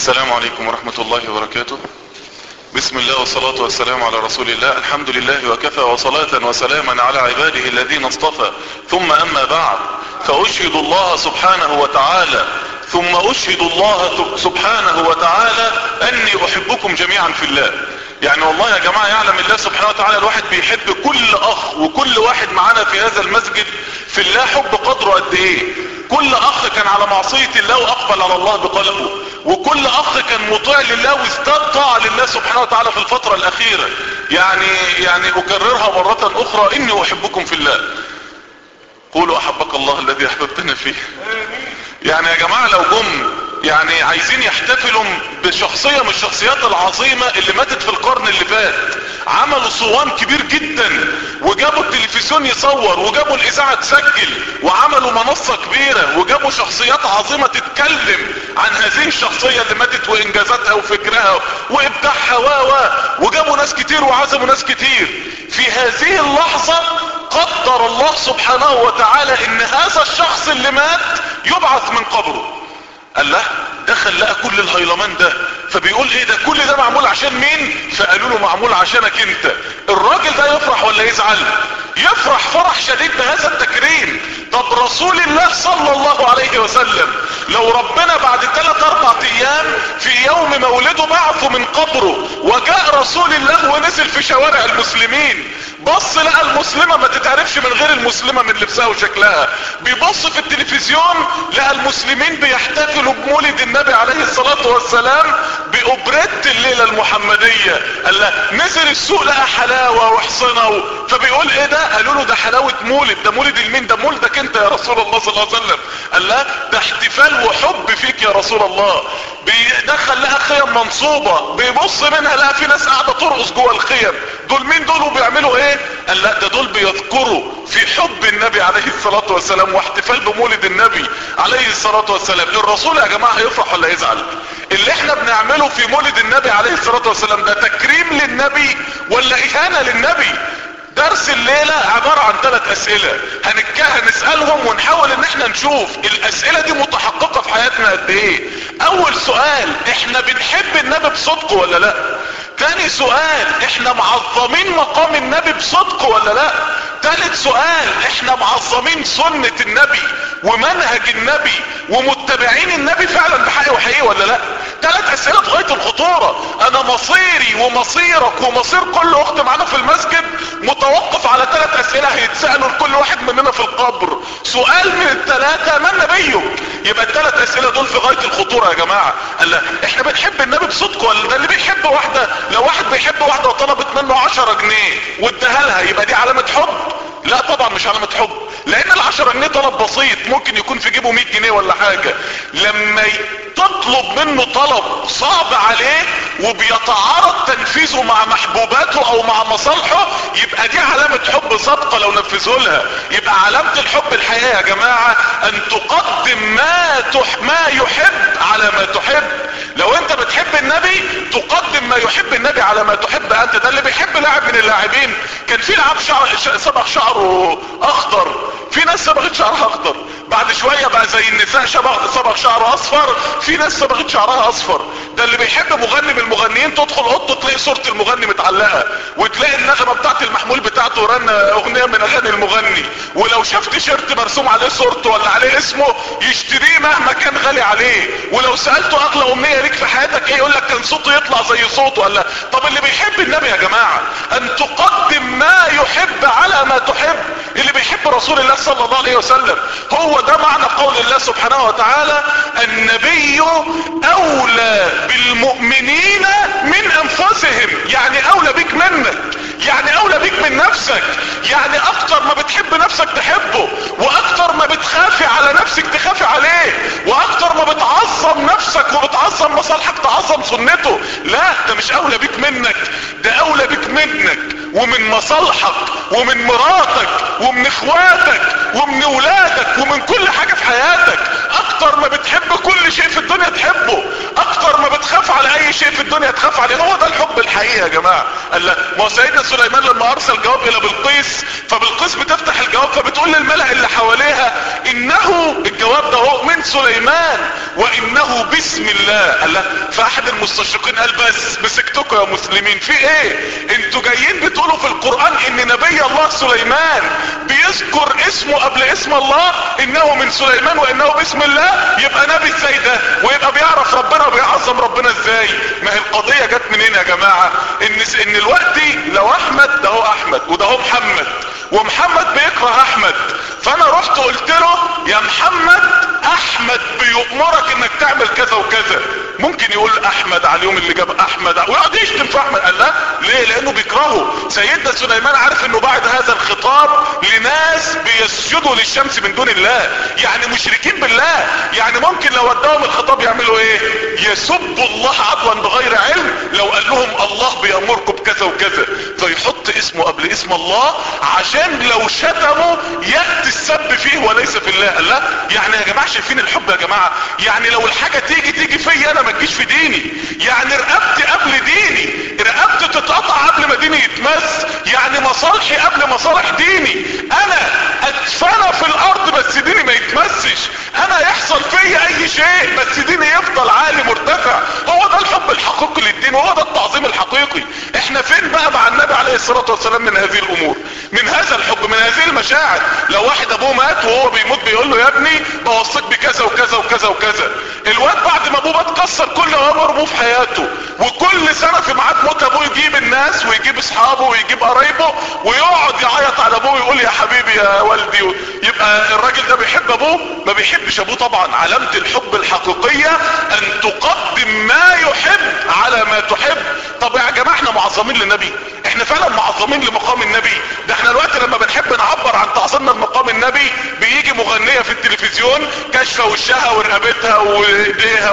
السلام عليكم ورحمة الله وبركاته بسم الله والصلاة والسلام على رسول الله الحمد لله وكفى وصلاة وسلاما على عباده الذين اصطفى ثم اما بعد فاشهد الله سبحانه وتعالى ثم اشهد الله سبحانه وتعالى اني احبكم جميعا في الله يعني والله يا جماعة يعلم الله سبحانه وتعالى الواحد بيحب كل اخ وكل واحد معانا في هذا المسجد في الله حب قدره قد ايه كل اخ كان على معصية الله واقبل على الله بقلبه وكل اخ كان مطيع لله وازداد طاعة لله سبحانه وتعالى في الفترة الاخيرة يعني يعني اكررها مرة اخرى اني احبكم في الله قولوا احبك الله الذي احببتنا فيه يعني يا جماعة لو جم يعني عايزين يحتفلوا بشخصية من الشخصيات العظيمة اللي ماتت في القرن اللي فات عملوا صوان كبير جدا وجابوا التلفزيون يصور وجابوا الاذاعة تسجل وعملوا منصة كبيرة وجابوا شخصيات عظيمة تتكلم عن هذه الشخصية اللي ماتت وانجازاتها وفكرها وابداعها و وجابوا ناس كتير وعزموا ناس كتير في هذه اللحظة قدر الله سبحانه وتعالى ان هذا الشخص اللي مات يبعث من قبره قال له دخل لقى كل الهيلمان ده فبيقول ايه ده كل ده معمول عشان مين فقالوا له معمول عشانك انت الراجل ده يفرح ولا يزعل يفرح فرح شديد بهذا التكريم طب رسول الله صلى الله عليه وسلم لو ربنا بعد ثلاث اربع ايام في يوم مولده بعثه من قبره وجاء رسول الله ونزل في شوارع المسلمين بص لقى المسلمة ما تتعرفش من غير المسلمة من لبسها وشكلها بيبص في التلفزيون لقى المسلمين بيحتفلوا بمولد النبي عليه الصلاة والسلام بأوبريت الليلة المحمدية قال له نزل السوق لقى حلاوة وحصنة و... فبيقول ايه ده قالوا له ده حلاوة مولد ده مولد المين ده مولدك انت يا رسول الله صلى الله عليه وسلم قال له ده احتفال وحب فيك يا رسول الله بيدخل لقى خيم منصوبة بيبص منها لقى في ناس قاعدة ترقص جوه الخيم دول مين دول وبيعملوا ايه قال لا ده دول بيذكروا في حب النبي عليه الصلاة والسلام واحتفال بمولد النبي عليه الصلاة والسلام الرسول يا جماعة هيفرح ولا يزعل اللي احنا بنعمله في مولد النبي عليه الصلاة والسلام ده تكريم للنبي ولا اهانة للنبي درس الليلة عبارة عن ثلاث اسئلة هنتكهن نسألهم ونحاول ان احنا نشوف الاسئلة دي متحققة في حياتنا قد ايه اول سؤال احنا بنحب النبي بصدق ولا لا تاني سؤال احنا معظمين مقام النبي بصدق ولا لا تالت سؤال احنا معظمين سنة النبي ومنهج النبي ومتبعين النبي فعلا بحقيقة وحقيقة ولا لا تلات اسئلة في غاية الخطورة انا مصيري ومصيرك ومصير كل اخت معانا في المسجد متوقف على تلات اسئلة هيتسألوا لكل واحد مننا في القبر سؤال من التلاتة من نبيك يبقى التلات اسئلة دول في غاية الخطورة يا جماعة قال لا احنا بنحب النبي بصدق ولا ده اللي بيحب واحدة لو واحد بيحب واحدة وطلبت منه عشرة جنيه واداها لها يبقى دي علامة حب لا طبعا مش علامة حب لان العشرة جنيه طلب بسيط ممكن يكون في جيبه 100 جنيه ولا حاجة لما تطلب منه طلب صعب عليه وبيتعارض تنفيذه مع محبوباته او مع مصالحه يبقى دي علامة حب صادقة لو نفذه لها يبقى علامة الحب الحقيقة يا جماعة ان تقدم ما تح ما يحب على ما تحب لو انت بتحب النبي تقدم ما يحب النبي على ما تحب انت ده اللي بيحب لاعب من اللاعبين كان في لاعب شعر صبغ شعره اخضر في ناس صبغت شعرها اخضر بعد شوية بقى زي النساء صبغ شعره اصفر في ناس صبغت شعرها اصفر ده اللي بيحب مغني من المغنيين تدخل اوضته تلاقي صورة المغني متعلقة وتلاقي النغمة بتاعت المحمول بتاعته رن اغنية من اغاني المغني ولو شاف تيشيرت مرسوم عليه صورته ولا عليه اسمه يشتريه مهما كان غالي عليه ولو سألته اغلى امنية ليك في حياتك ايه يقول لك كان صوته يطلع زي صوته ولا طب اللي بيحب النبي يا جماعة ان تقدم ما يحب على ما تحب اللي بيحب رسول الله صلى الله عليه وسلم هو ده معنى قول الله سبحانه وتعالى النبي اولى بالمؤمنين من انفسهم يعني اولى بك منك يعني اولى بك من نفسك يعني اكتر ما بتحب نفسك تحبه واكتر ما بتخافي على نفسك تخافي عليه واكتر ما بتعظم نفسك وبتعظم مصالحك تعظم سنته لا ده مش اولى بك منك ده اولى بك منك ومن مصالحك ومن مراتك ومن اخواتك ومن ولادك ومن كل حاجة في حياتك اكتر ما بتحب كل شيء في الدنيا تحبه اكتر ما بتخاف على اي اي شيء في الدنيا تخاف عليه هو ده الحب الحقيقي يا جماعة قال لا ما هو سيدنا سليمان لما ارسل جواب الى بلقيس فبلقيس بتفتح الجواب فبتقول للملأ اللي حواليها انه الجواب ده هو من سليمان وانه بسم الله قال لا فاحد المستشرقين قال بس مسكتكم يا مسلمين في ايه انتوا جايين بتقولوا في القرآن ان نبي الله سليمان بيذكر اسمه قبل اسم الله انه من سليمان وانه بسم الله يبقى نبي ازاي ده ويبقى بيعرف ربنا وبيعظم ربنا ازاي ما هي القضية جت منين يا جماعة ان ان الوقت لو احمد ده هو احمد وده هو محمد ومحمد بيكره احمد فانا رحت قلت له يا محمد احمد بيؤمرك انك تعمل كذا وكذا ممكن يقول احمد على اليوم اللي جاب احمد ويقعد يشتم في احمد قال لا ليه لانه بيكرهه سيدنا سليمان عارف انه بعد هذا الخطاب لناس بيسجدوا للشمس من دون الله يعني مشركين بالله يعني ممكن لو اداهم الخطاب يعملوا ايه يسبوا الله عدوا بغير علم لو قال لهم الله بيامركم بكذا وكذا فيحط اسمه قبل اسم الله عشان لو شتموا ياتي السب فيه وليس في الله قال لا يعني يا جماعه شايفين الحب يا جماعه يعني لو الحاجه تيجي تيجي فيا انا ما تجيش في ديني يعني رقبتي قبل ديني رقبتي تتقطع قبل ما ديني يتمس يعني مصالحي قبل مصالح ديني انا اتفنى في الارض بس ديني ما يتمسش انا يحصل فيا اي شيء بس ديني يفضل عالي مرتفع هو ده الحب الحقيقي للدين وهو ده التعظيم الحقيقي احنا فين بقى مع النبي عليه الصلاة والسلام من هذه الامور من هذا الحب من هذه المشاعر لو واحد ابوه مات وهو بيموت بيقول له يا ابني بوصيك بكذا وكذا وكذا وكذا الواد بعد ما ابوه مات كسر كل اوامر ابوه في حياته وكل سنة في ميعاد موت ابوه يجيب الناس ويجيب اصحابه ويجيب قرايبه ويقعد يعيط على ابوه ويقول يا حبيبي يا والدي يبقى الراجل ده بيحب ابوه ما بيحبش ابوه طبعا علامة الحب الحقيقية ان تقدم ما يحب على ما تحب طب يا جماعة احنا معظمين للنبي احنا فعلا معظمين لمقام النبي ده احنا الوقت لما بنحب نعبر عن تعظيمنا لمقام النبي بيجي مغنية في التلفزيون كاشفة وشها ورقبتها وايديها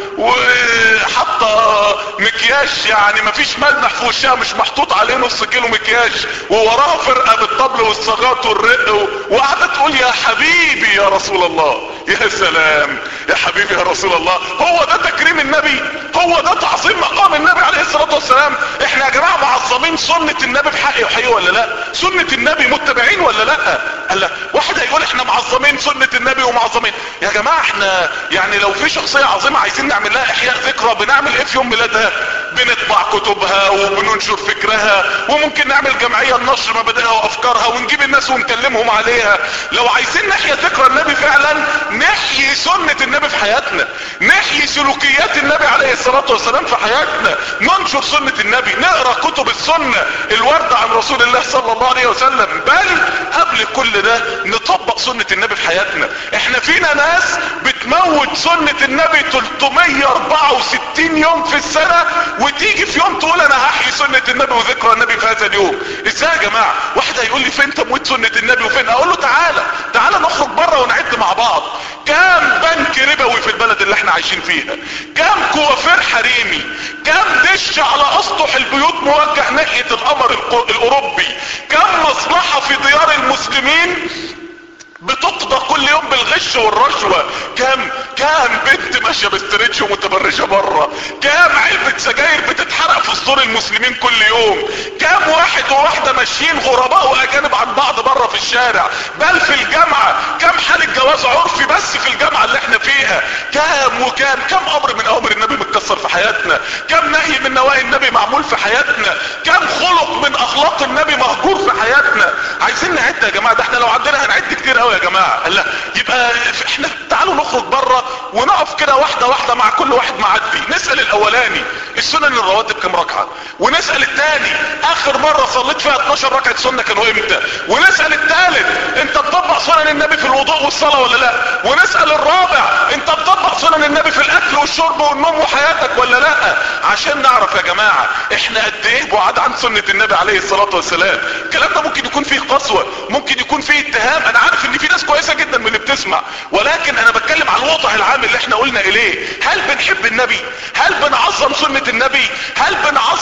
وحاطة مكياج يعني مفيش ملمح في وشها مش محطوط عليه نص كيلو مكياج ووراها فرقة بالطبل والصاغات والرق وقاعدة تقول يا حبيبي يا رسول الله يا سلام يا حبيبي يا رسول الله هو ده تكريم النبي هو ده تعظيم مقام النبي عليه الصلاة والسلام احنا يا جماعة معظمين سنة النبي في حق وحقيقي ولا لا سنة النبي متبعين ولا لا قال لا واحد هيقول احنا معظمين سنة النبي ومعظمين يا جماعة احنا يعني لو في شخصية عظيمة عايزين نعمل لها احياء ذكرى بنعمل ايه في يوم ميلادها بنطبع كتبها وبننشر فكرها وممكن نعمل جمعية لنشر مبادئها وافكارها ونجيب الناس ونكلمهم عليها لو عايزين نحيا ذكرى النبي فعلا نحيي سنة النبي في حياتنا نحيي سلوكيات النبي عليه الصلاة والسلام في حياتنا ننشر سنة النبي نقرأ كتب السنة الوردة عن رسول الله صلى الله عليه وسلم بل قبل كل ده نطبق سنة النبي في حياتنا احنا فينا ناس بتموت سنة النبي 364 يوم في السنة وتيجي في يوم تقول انا هحيي سنة النبي وذكرى النبي في هذا اليوم ازاي يا جماعة واحد هيقول لي فين تموت سنة النبي وفين اقول له تعالى تعالى نخرج بره ونعد مع بعض كام بنك ربوي في البلد اللي احنا عايشين فيها كام كوافير حريمي كام دش على اسطح البيوت موجه ناحية القمر الاوروبي كام مصلحة في ديار المسلمين بتقضى كل يوم بالغش والرشوة كام كام بنت ماشية بستريتش ومتبرجة بره كام علبة سجاير بتتحرق في صدور المسلمين كل يوم كام واحد وواحدة ماشيين غرباء واجانب عن بعض بره في الشارع بل في الجامعة كام حالة جواز عرفي بس في الجامعة اللي احنا فيها كام وكام كام امر من اوامر النبي متكسر في حياتنا كام نهي من نواهي النبي معمول في حياتنا كام خلق من اخلاق النبي مهجور في حياتنا عايزين نعد يا جماعة ده احنا لو عدينا هنعد كتير قوي يا جماعة لا يبقى احنا تعالوا نخرج بره ونقف كده واحدة واحدة مع كل واحد معدي نسأل الاولاني السنن الرواتب كم ركعة ونسأل التاني اخر مرة صليت فيها 12 ركعة سنة كانوا امتى ونسأل التالت انت بتطبق سنن النبي في الوضوء والصلاة ولا لا ونسأل الرابع انت بتطبق سنن النبي في الاكل والشرب والنوم وحياتك ولا لا عشان نعرف يا جماعة احنا قد ايه بعاد عن سنة النبي عليه الصلاة والسلام الكلام ده ممكن يكون فيه قسوة ممكن يكون فيه اتهام انا عارف ان في ناس كويسة جدا من اللي بتسمع ولكن انا بتكلم على الوضع العام اللي احنا قلنا اليه هل بنحب النبي هل بنعظم سنة النبي هل بنعظم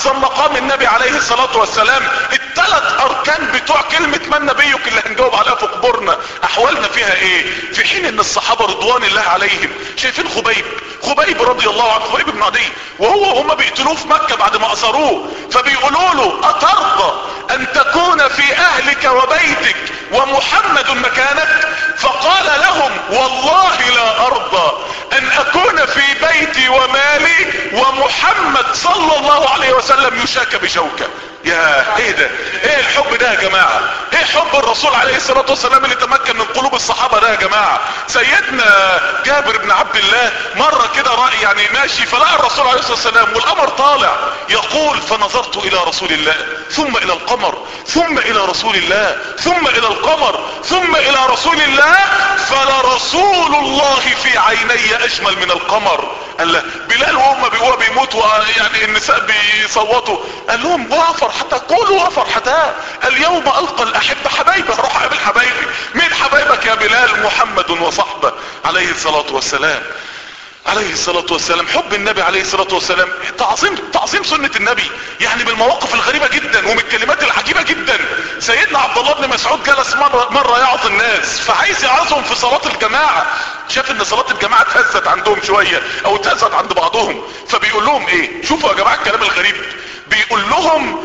تعظم مقام النبي عليه الصلاة والسلام الثلاث اركان بتوع كلمة من نبيك اللي هنجاوب عليها في قبورنا احوالنا فيها ايه في حين ان الصحابة رضوان الله عليهم شايفين خبيب خبيب رضي الله عنه خبيب بن عدي وهو هم بيقتلوه في مكة بعد ما اسروه فبيقولوا له اترضى ان تكون في اهلك وبيتك ومحمد مكانك فقال لهم والله لا ارضى ان اكون في بيتي ومالي ومحمد صلى الله عليه وسلم يشاك بشوكة يا ايه ده ايه الحب ده يا جماعة ايه حب الرسول عليه الصلاة والسلام اللي تمكن من قلوب الصحابة ده يا جماعة سيدنا جابر بن عبد الله مرة كده رأي يعني ماشي فلقى الرسول عليه الصلاة والسلام والقمر طالع يقول فنظرت الى رسول الله ثم الى القمر ثم الى رسول الله ثم الى القمر ثم الى رسول الله فلرسول الله في عيني اجمل من القمر قال له بلال وهم بيقولوا بيموتوا يعني النساء بيصوتوا قال لهم وفرحتا قولوا وفرحتا اليوم القى الاحبة حبايبه روح اقابل حبايبي مين حبايبك يا بلال محمد وصحبه عليه الصلاة والسلام عليه الصلاة والسلام حب النبي عليه الصلاة والسلام تعظيم تعظيم سنة النبي يعني بالمواقف الغريبة جدا ومن الكلمات العجيبة جدا سيدنا عبد الله بن مسعود جلس مرة, مرة يعظ الناس فعايز يعظهم في صلاة الجماعة شاف ان صلاة الجماعة اتهزت عندهم شوية او اتهزت عند بعضهم فبيقول لهم ايه شوفوا يا جماعة الكلام الغريب بيقول لهم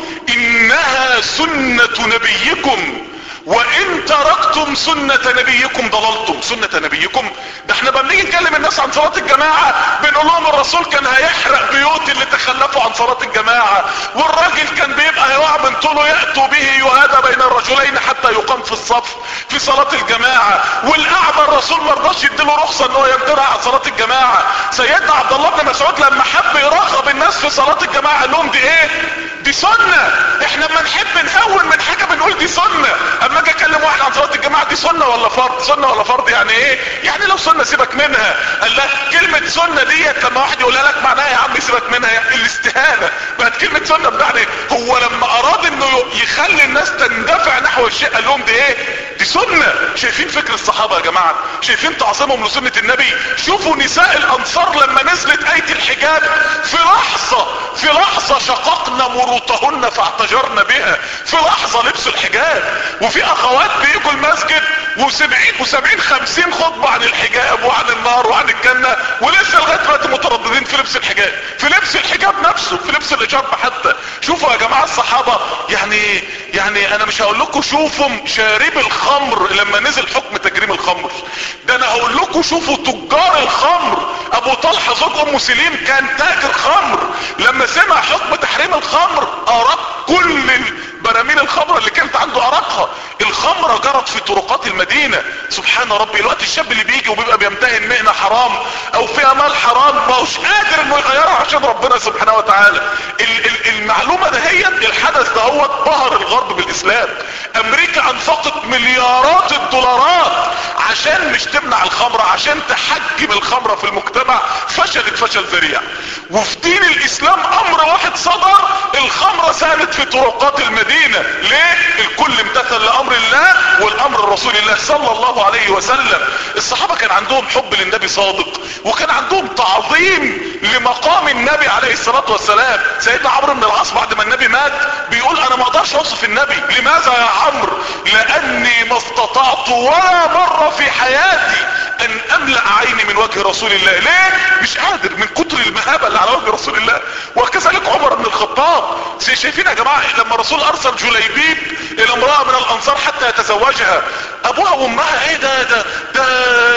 انها سنة نبيكم وان تركتم سنة نبيكم ضللتم سنة نبيكم ده احنا بنيجي نكلم الناس عن صلاة الجماعة بنقول لهم الرسول كان هيحرق بيوت اللي تخلفوا عن صلاة الجماعة والراجل كان بيبقى يقع من طوله يأتوا به يهادى بين الرجلين حتى يقام في الصف في صلاة الجماعة والاعمى الرسول ما رضاش يديله رخصة ان هو يمتنع عن صلاة الجماعة سيدنا عبد الله بن مسعود لما حب يرغب الناس في صلاة الجماعة قال لهم دي ايه دي سنة احنا لما نحب نهون من حاجة بنقول دي سنة اما اجي اكلم واحد عن صلاة الجماعة دي سنة ولا فرض سنة ولا فرض يعني ايه يعني لو سنة سيبك منها قال لا كلمة سنة ديت لما واحد يقولها لك معناها يا عم سيبك منها يعني الاستهانة بقت كلمة سنة بمعنى هو لما اراد انه يخلي الناس تندفع نحو الشيء قال لهم دي ايه دي سنة شايفين فكر الصحابة يا جماعة شايفين تعظيمهم لسنة النبي شوفوا نساء الانصار لما نزلت اية الحجاب في لحظة في لحظة شققنا مروطهن فاعتجرنا بها في لحظة لبسوا الحجاب وفي اخوات بيجوا المسجد وسبعين وسبعين خمسين خطبة عن الحجاب وعن النار وعن الجنة ولسه لغاية دلوقتي مترددين في لبس الحجاب في لبس الحجاب نفسه في لبس الحجاب حتى شوفوا يا جماعة الصحابة يعني يعني انا مش هقول لكم شوفوا شارب الخمر لما نزل حكم تجريم الخمر ده انا هقول لكم شوفوا تجار الخمر ابو طلحة زوج ام سليم كان تاجر خمر لما سمع حكم تحريم الخمر ارق كل براميل الخمرة اللي كانت عنده ارقها الخمرة جرت في طرقات المدينة سبحان ربي الوقت الشاب اللي بيجي وبيبقى بيمتهن مهنة حرام او فيها مال حرام ما هوش قادر انه يغيرها عشان ربنا سبحانه وتعالى ال ال المعلومة ده هي الحدث ده هو بهر الغرب بالاسلام امريكا انفقت مليارات الدولارات عشان مش تمنع الخمرة عشان تحجم الخمرة في المجتمع فشلت فشل ذريع وفي دين الاسلام امر واحد صدر الخمرة سالت في طرقات المدينة ليه الكل امتثل لامر الله والامر رسول الله صلى الله عليه وسلم الصحابة كان عندهم حب للنبي صادق وكان عندهم تعظيم لمقام النبي عليه الصلاة والسلام سيدنا عمرو بن العاص بعد ما النبي مات بيقول انا ما اقدرش اوصف النبي لماذا يا عمرو لاني ما استطعت ولا مرة في حياتي ان املأ عيني من وجه رسول الله ليه مش قادر من كتر المهابة اللي على وجه رسول الله وكذلك عمر بن الخطاب شايفين يا جماعة لما الرسول ارسل جليبيب الى امرأة من الانصار حتى يتزوجها ابوها وامها ايه ده ده ده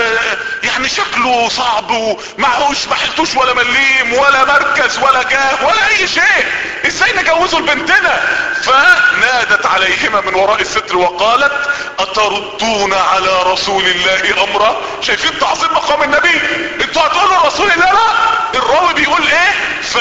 يعني شكله صعب ومعهوش ما حلتوش ولا مليم ولا مركز ولا جاه ولا اي شيء ازاي نجوزه لبنتنا فنادت عليهما من وراء الستر وقالت اتردون على رسول الله امره شايفين تعظيم مقام النبي انتوا هتقولوا رسول الله لا الراوي بيقول ايه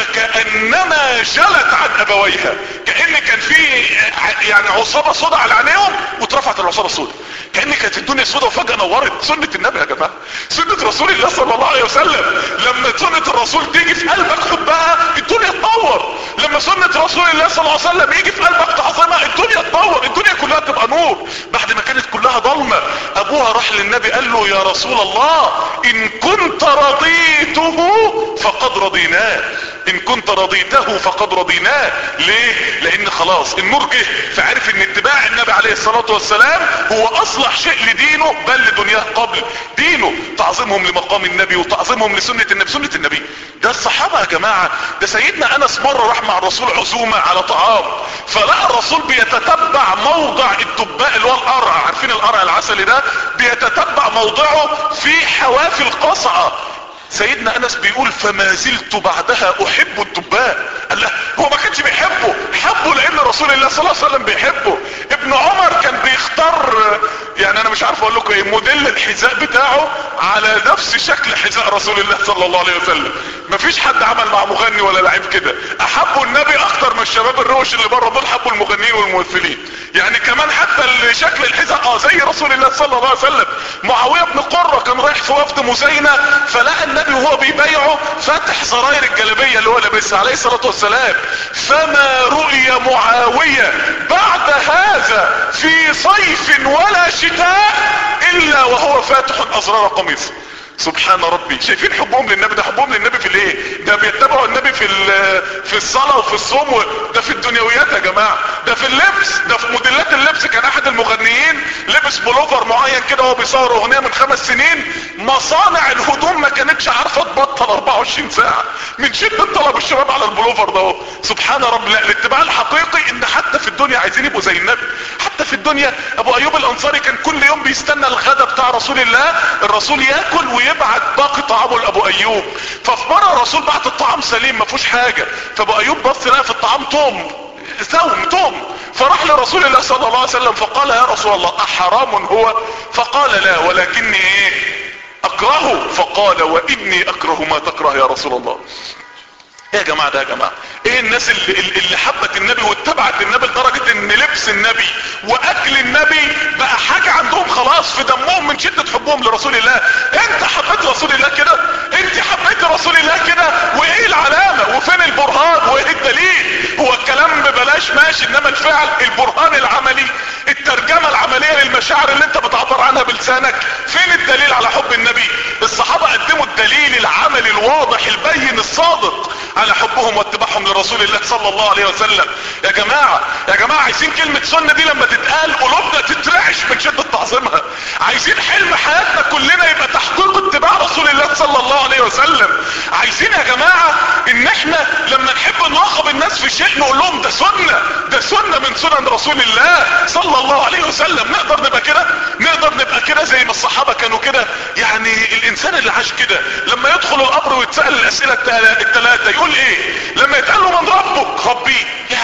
فكأنما جلت عن ابويها كأن كان في يعني عصابة صدى على عينيهم واترفعت العصابة الصدى كأن كانت الدنيا سودة وفجأة نورت سنة النبي يا جماعة سنة رسول الله صلى الله عليه وسلم لما سنة الرسول تيجي في قلبك حبها الدنيا تنور لما سنة رسول الله صلى الله عليه وسلم يجي في قلبك تعظيمها الدنيا تنور الدنيا كلها تبقى نور بعد ما كانت كلها ضلمة ابوها راح للنبي قال له يا رسول الله ان كنت رضيته فقد رضيناه ان كنت رضيته فقد رضيناه ليه لان خلاص النور جه فعرف ان اتباع النبي عليه الصلاة والسلام هو اصلح شيء لدينه بل لدنياه قبل دينه تعظيمهم لمقام النبي وتعظيمهم لسنة النبي سنة النبي ده الصحابة يا جماعة ده سيدنا انس مرة راح مع الرسول عزومة على طعام فلقى الرسول بيتتبع موضع الدباء اللي هو القرع عارفين القرع العسلي ده بيتتبع موضعه في حواف القصعة سيدنا انس بيقول فما زلت بعدها احب الدباء قال لا هو ما كانش بيحبه حبه لان رسول الله صلى الله عليه وسلم بيحبه ابن عمر كان بيختار يعني انا مش عارف اقول لكم ايه موديل الحذاء بتاعه على نفس شكل حذاء رسول الله صلى الله عليه وسلم مفيش حد عمل مع مغني ولا لعيب كده احبوا النبي اكتر من الشباب الروش اللي بره دول حبوا المغنيين والممثلين يعني كمان حتى شكل الحذاء اه زي رسول الله صلى الله عليه وسلم معاويه بن قره كان رايح في وفد مزينه فلقى النبي وهو بيبايعه فاتح زراير الجلابيه اللي هو لابسها عليه الصلاه والسلام فما رؤي معاويه بعد هذا في صيف ولا شتاء الا وهو فاتح ازرار قميصه سبحان ربي شايفين حبهم للنبي ده حبهم للنبي في الايه ده بيتبعوا النبي في في الصلاه وفي الصوم ده في الدنيويات يا جماعه ده في اللبس ده في موديلات اللبس كان احد المغنيين لبس بلوفر معين كده وهو بيصور اغنيه من خمس سنين مصانع الهدوم ما كانتش عارفه تبطل 24 ساعه من شده طلب الشباب على البلوفر ده سبحان ربي لا الاتباع الحقيقي ان حتى في الدنيا عايزين يبقوا زي النبي حتى في الدنيا ابو ايوب الانصاري كان كل يوم بيستنى الغدا بتاع رسول الله الرسول ياكل ويبعت باقي طعامه لابو ايوب ففي مره الرسول بعت الطعام سليم ما فيهوش حاجه فابو ايوب بص لقى في الطعام توم ثوم توم فراح لرسول الله صلى الله عليه وسلم فقال يا رسول الله احرام هو فقال لا ولكني ايه اكرهه فقال واني اكره ما تكره يا رسول الله ايه يا جماعة ده يا جماعة ايه الناس اللي, اللي حبت النبي واتبعت النبي لدرجة ان لبس النبي واكل النبي بقى حاجة عندهم خلاص في دمهم من شدة حبهم لرسول الله انت حبيت رسول الله كده انت حبيت رسول الله كده وايه العلامة وفين البرهان وايه الدليل هو الكلام ببلاش ماشي انما الفعل البرهان العملي الترجمة العملية للمشاعر اللي انت بتعبر عنها بلسانك فين الدليل على حب النبي الصحابة قدموا الدليل العملي الواضح البين الصادق على حبهم واتباعهم لرسول الله صلى الله عليه وسلم يا جماعة يا جماعة عايزين كلمة سنة دي لما تتقال قلوبنا تترعش من شدة تعظيمها عايزين حلم حياتنا كلنا يبقى تحقيق اتباع رسول الله صلى الله عليه وسلم عايزين يا جماعة ان احنا لما نحب نراقب الناس في شيء نقول لهم ده سنة ده سنة من سنن رسول الله صلى الله عليه وسلم نقدر نبقى كده نقدر نبقى كده زي ما الصحابة كانوا كده يعني الانسان اللي عاش كده لما يدخل القبر ويتسأل الاسئلة الثلاثة يقول ايه لما يتقال له من ربك ربي يا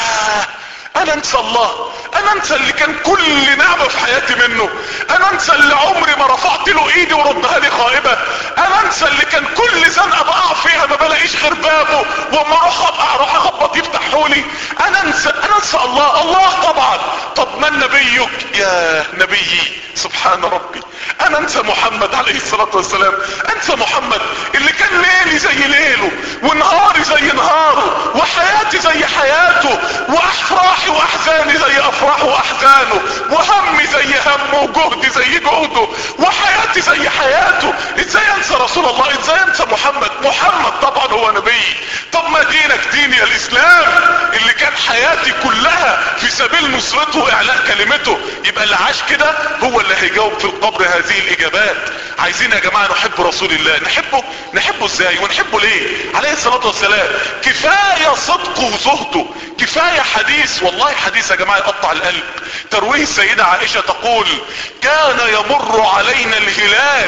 انا انسى الله انا انسى اللي كان كل نعمة في حياتي منه انا انسى اللي عمري ما رفعت له ايدي وردها لي خائبة انا انسى اللي كان كل زنقة بقع فيها ما بلاقيش غير بابه واما اروح ابقى اروح اخبط يفتحوا لي انا انسى انا انسى الله الله طبعا طب من نبيك يا نبيي سبحان ربي انا انسى محمد عليه الصلاة والسلام انسى محمد اللي كان ليلي زي ليله ونهاري زي نهاره وحياتي زي حياته وافراحي واحزاني زي افراحه واحزانه وهمي زي همه وجهدي زي جهده وحياتي زي حياته ازاي انسى رسول الله ازاي انسى محمد محمد طبعا هو نبي طب ما دينك ديني الاسلام اللي كان حياتي كلها في سبيل نصرته واعلاء كلمته يبقى اللي عاش كده هو اللي هيجاوب في القبر هذه الاجابات عايزين يا جماعة نحب رسول الله نحبه نحبه ازاي ونحبه ليه عليه الصلاة والسلام كفاية صدقه وزهده كفاية حديث والله حديث يا جماعة يقطع القلب ترويه السيدة عائشة تقول كان يمر علينا الهلال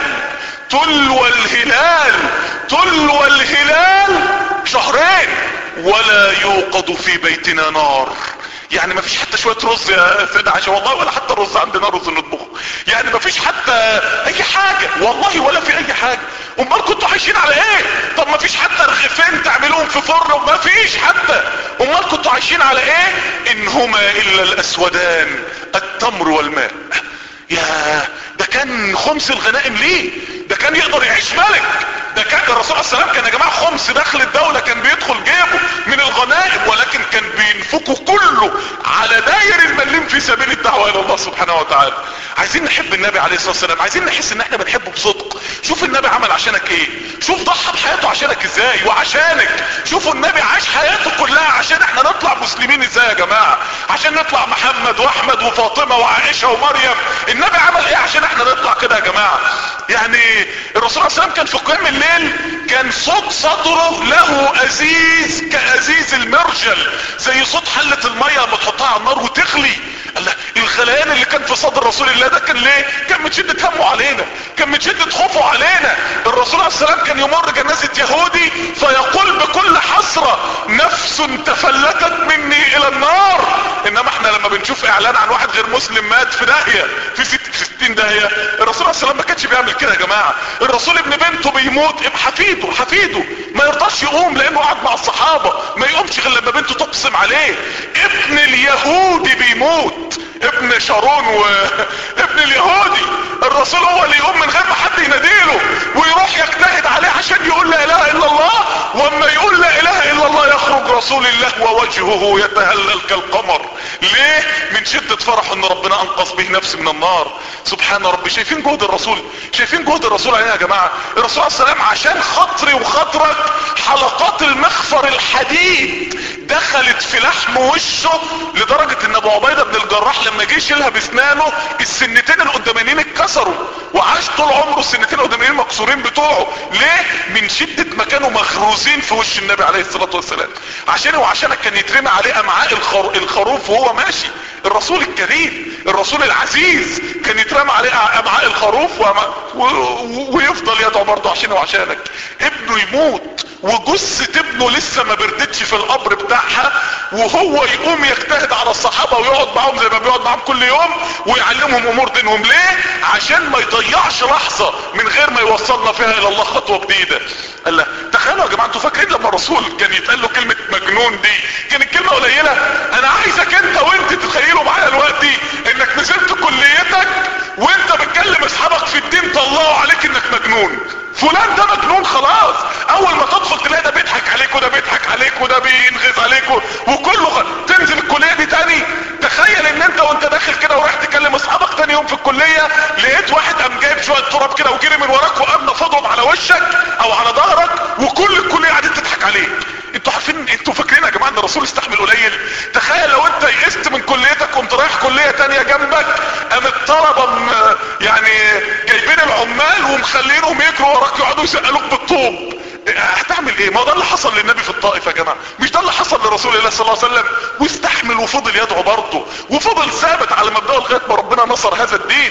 تلو الهلال تلو الهلال شهرين ولا يوقد في بيتنا نار يعني ما فيش حتى شوية رز يا سيدة عائشة والله ولا حتى رز عندنا رز نطبخه يعني ما فيش حتى اي حاجة والله ولا في اي حاجة امال كنتوا عايشين على ايه طب ما فيش حتى رغيفين تعملوهم في فرن ما فيش حتى امال كنتوا عايشين على ايه ان هما الا الاسودان التمر والماء يا ده كان خمس الغنائم ليه ده كان يقدر يعيش ملك ده كان الرسول عليه السلام كان يا جماعه خمس دخل الدوله كان بيدخل جيبه من الغنائم ولكن كان بينفقه كله كله على داير المليم في سبيل الدعوة الى الله سبحانه وتعالى عايزين نحب النبي عليه الصلاة والسلام عايزين نحس ان احنا بنحبه بصدق شوف النبي عمل عشانك ايه شوف ضحى بحياته عشانك ازاي وعشانك شوفوا النبي عاش حياته كلها عشان احنا نطلع مسلمين ازاي يا جماعة عشان نطلع محمد واحمد وفاطمة وعائشة ومريم النبي عمل ايه عشان احنا نطلع كده يا جماعة يعني الرسول صلى الله عليه وسلم كان في قيام الليل كان صوت صدره له ازيز كازيز المرجل زي صوت حلة المية لما تحطها على النار وتغلي الله الغليان اللي كان في صدر رسول الله ده كان ليه كان من شدة همه علينا كان من شدة خوفه علينا الرسول عليه السلام كان يمر جنازة يهودي فيقول بكل حسرة نفس تفلتت مني الى النار انما احنا لما بنشوف اعلان عن واحد غير مسلم مات في داهية في ست في ستين داهية الرسول عليه السلام ما كانش بيعمل كده يا جماعة الرسول ابن بنته بيموت حفيده حفيده ما يرضاش يقوم لانه قعد مع الصحابة ما يقومش غير لما بنته تقسم عليه ابن اليهودي بيموت ابن شارون و ابن اليهودي الرسول هو اللي يقوم من غير ما حد يناديله ويروح يجتهد عليه عشان يقول لا اله الا الله واما يقول لا اله الا الله يخرج رسول الله ووجهه يتهلل كالقمر ليه من شدة فرح ان ربنا انقذ به نفسه من النار سبحان ربي شايفين جهد الرسول شايفين جهد الرسول علينا يا جماعة الرسول عليه السلام عشان خاطري وخاطرك حلقات المخفر الحديد دخلت في لحم وشه لدرجة ان ابو عبيدة بن الجراح لما جه يشيلها باسنانه السنتين القدامانيين اتكسروا وعاش طول عمره السنتين القدامانيين مكسورين بتوعه ليه من شدة ما كانوا مغروزين في وش النبي عليه الصلاة والسلام عشان وعشانك كان يترمي عليه امعاء الخر... الخروف وهو ماشي الرسول الكريم الرسول العزيز كان يترمى عليه امعاء الخروف وأمع... و... و... ويفضل يدعو برضه عشانه وعشانك ابنه يموت وجثة ابنه لسه ما بردتش في القبر بتاعها وهو يقوم يجتهد على الصحابة ويقعد معاهم زي ما بيقعد معاهم كل يوم ويعلمهم امور دينهم ليه عشان ما يضيعش لحظة من غير ما يوصلنا فيها الى الله خطوة جديدة قال لا تخيلوا يا جماعة انتوا فاكرين لما الرسول كان يتقال له كلمة مجنون دي كانت كلمة قليلة انا عايزك انت وانت تتخيلوا معايا دلوقتي انك نزلت كليتك وانت بتكلم اصحابك في الدين طلعوا عليك انك مجنون فلان ده مجنون خلاص اول ما تدخل تلاقي ده بيضحك عليك وده بيضحك عليك وده بينغز عليك وكله خ... تنزل الكليه دي تاني تخيل ان انت وانت داخل كده ورايح تكلم اصحابك تاني يوم في الكليه لقيت واحد قام جايب شويه تراب كده وجري من وراك وقام نفضهم على وشك او على ظهرك وكل الكليه قعدت تضحك عليك انتوا عارفين انتوا فاكرين يا جماعه ان الرسول استحمل قليل تخيل لو انت يئست من كليتك وانت رايح كليه تانية جنبك قام الطلبه م... يعني جايبين العمال ومخلينهم يجروا وراك يقعدوا يسالوك بالطوب هتعمل ايه ما ده اللي حصل للنبي في الطائف يا جماعه مش ده اللي حصل لرسول الله صلى الله عليه وسلم واستحمل وفضل يدعو برضه وفضل ثابت على مبدأه لغايه ما ربنا نصر هذا الدين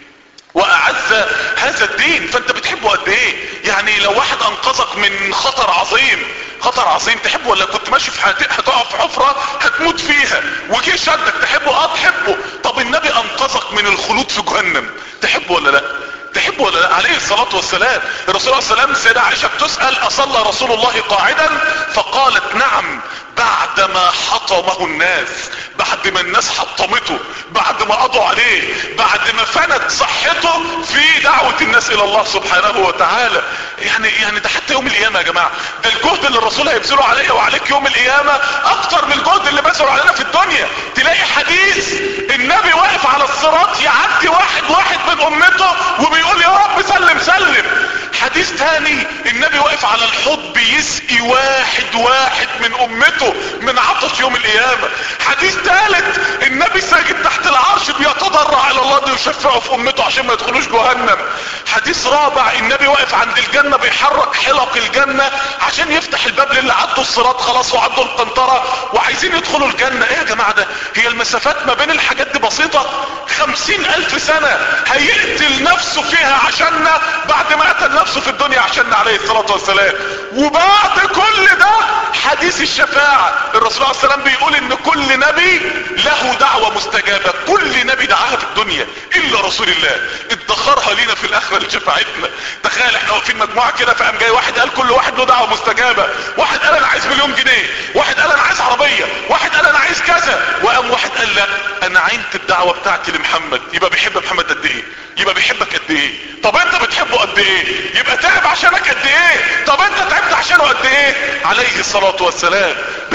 واعز هذا الدين فانت بتحبه قد ايه يعني لو واحد انقذك من خطر عظيم خطر عظيم تحبه ولا كنت ماشي في حت... هتقع في حفرة هتموت فيها وجه شدك تحبه اه تحبه طب النبي انقذك من الخلود في جهنم تحبه ولا لا تحبه ولا لا عليه الصلاة والسلام الرسول عليه السلام سيدة عائشة بتسأل اصلى رسول الله قاعدا فقالت نعم بعدما حطمه الناس بعد ما الناس حطمته بعد ما قضوا عليه بعد ما فنت صحته في دعوة الناس الى الله سبحانه وتعالى يعني يعني ده حتى يوم القيامة يا جماعة ده الجهد اللي الرسول هيبذله عليا وعليك يوم القيامة اكتر من الجهد اللي بذله علينا في الدنيا تلاقي حديث النبي واقف على الصراط يعدي واحد واحد من امته وبيقول يا رب سلم سلم حديث تاني النبي واقف على الحوض بيسقي واحد واحد من امته من عطش يوم القيامة حديث ثالث النبي ساجد تحت العرش بيتضرع على الله ده يشفعه في امته عشان ما يدخلوش جهنم حديث رابع النبي واقف عند الجنة بيحرك حلق الجنة عشان يفتح الباب للي عدوا الصراط خلاص وعدوا القنطرة وعايزين يدخلوا الجنة ايه يا جماعة ده هي المسافات ما بين الحاجات دي بسيطة خمسين الف سنة هيقتل نفسه فيها عشاننا بعد ما قتل نفسه في الدنيا عشاننا عليه الصلاة والسلام وبعد كل ده حديث الشفاعة الرسول عليه السلام بيقول ان كل نبي له دعوة مستجابة كل نبي دعاها في الدنيا الا رسول الله ادخرها لينا في الاخرة لشفاعتنا تخيل احنا واقفين مجموعة كده فقام جاي واحد قال كل واحد له دعوة مستجابة واحد قال انا عايز مليون جنيه واحد قال انا عايز عربية واحد قال انا عايز كذا وقام واحد قال لا انا عينت الدعوة بتاعتي لمحمد يبقى بيحب محمد قد ايه يبقى بيحبك قد ايه طب انت بتحبه قد ايه يبقى تعب عشانك قد ايه طب انت تعبت عشانه قد ايه عليه الصلاة والسلام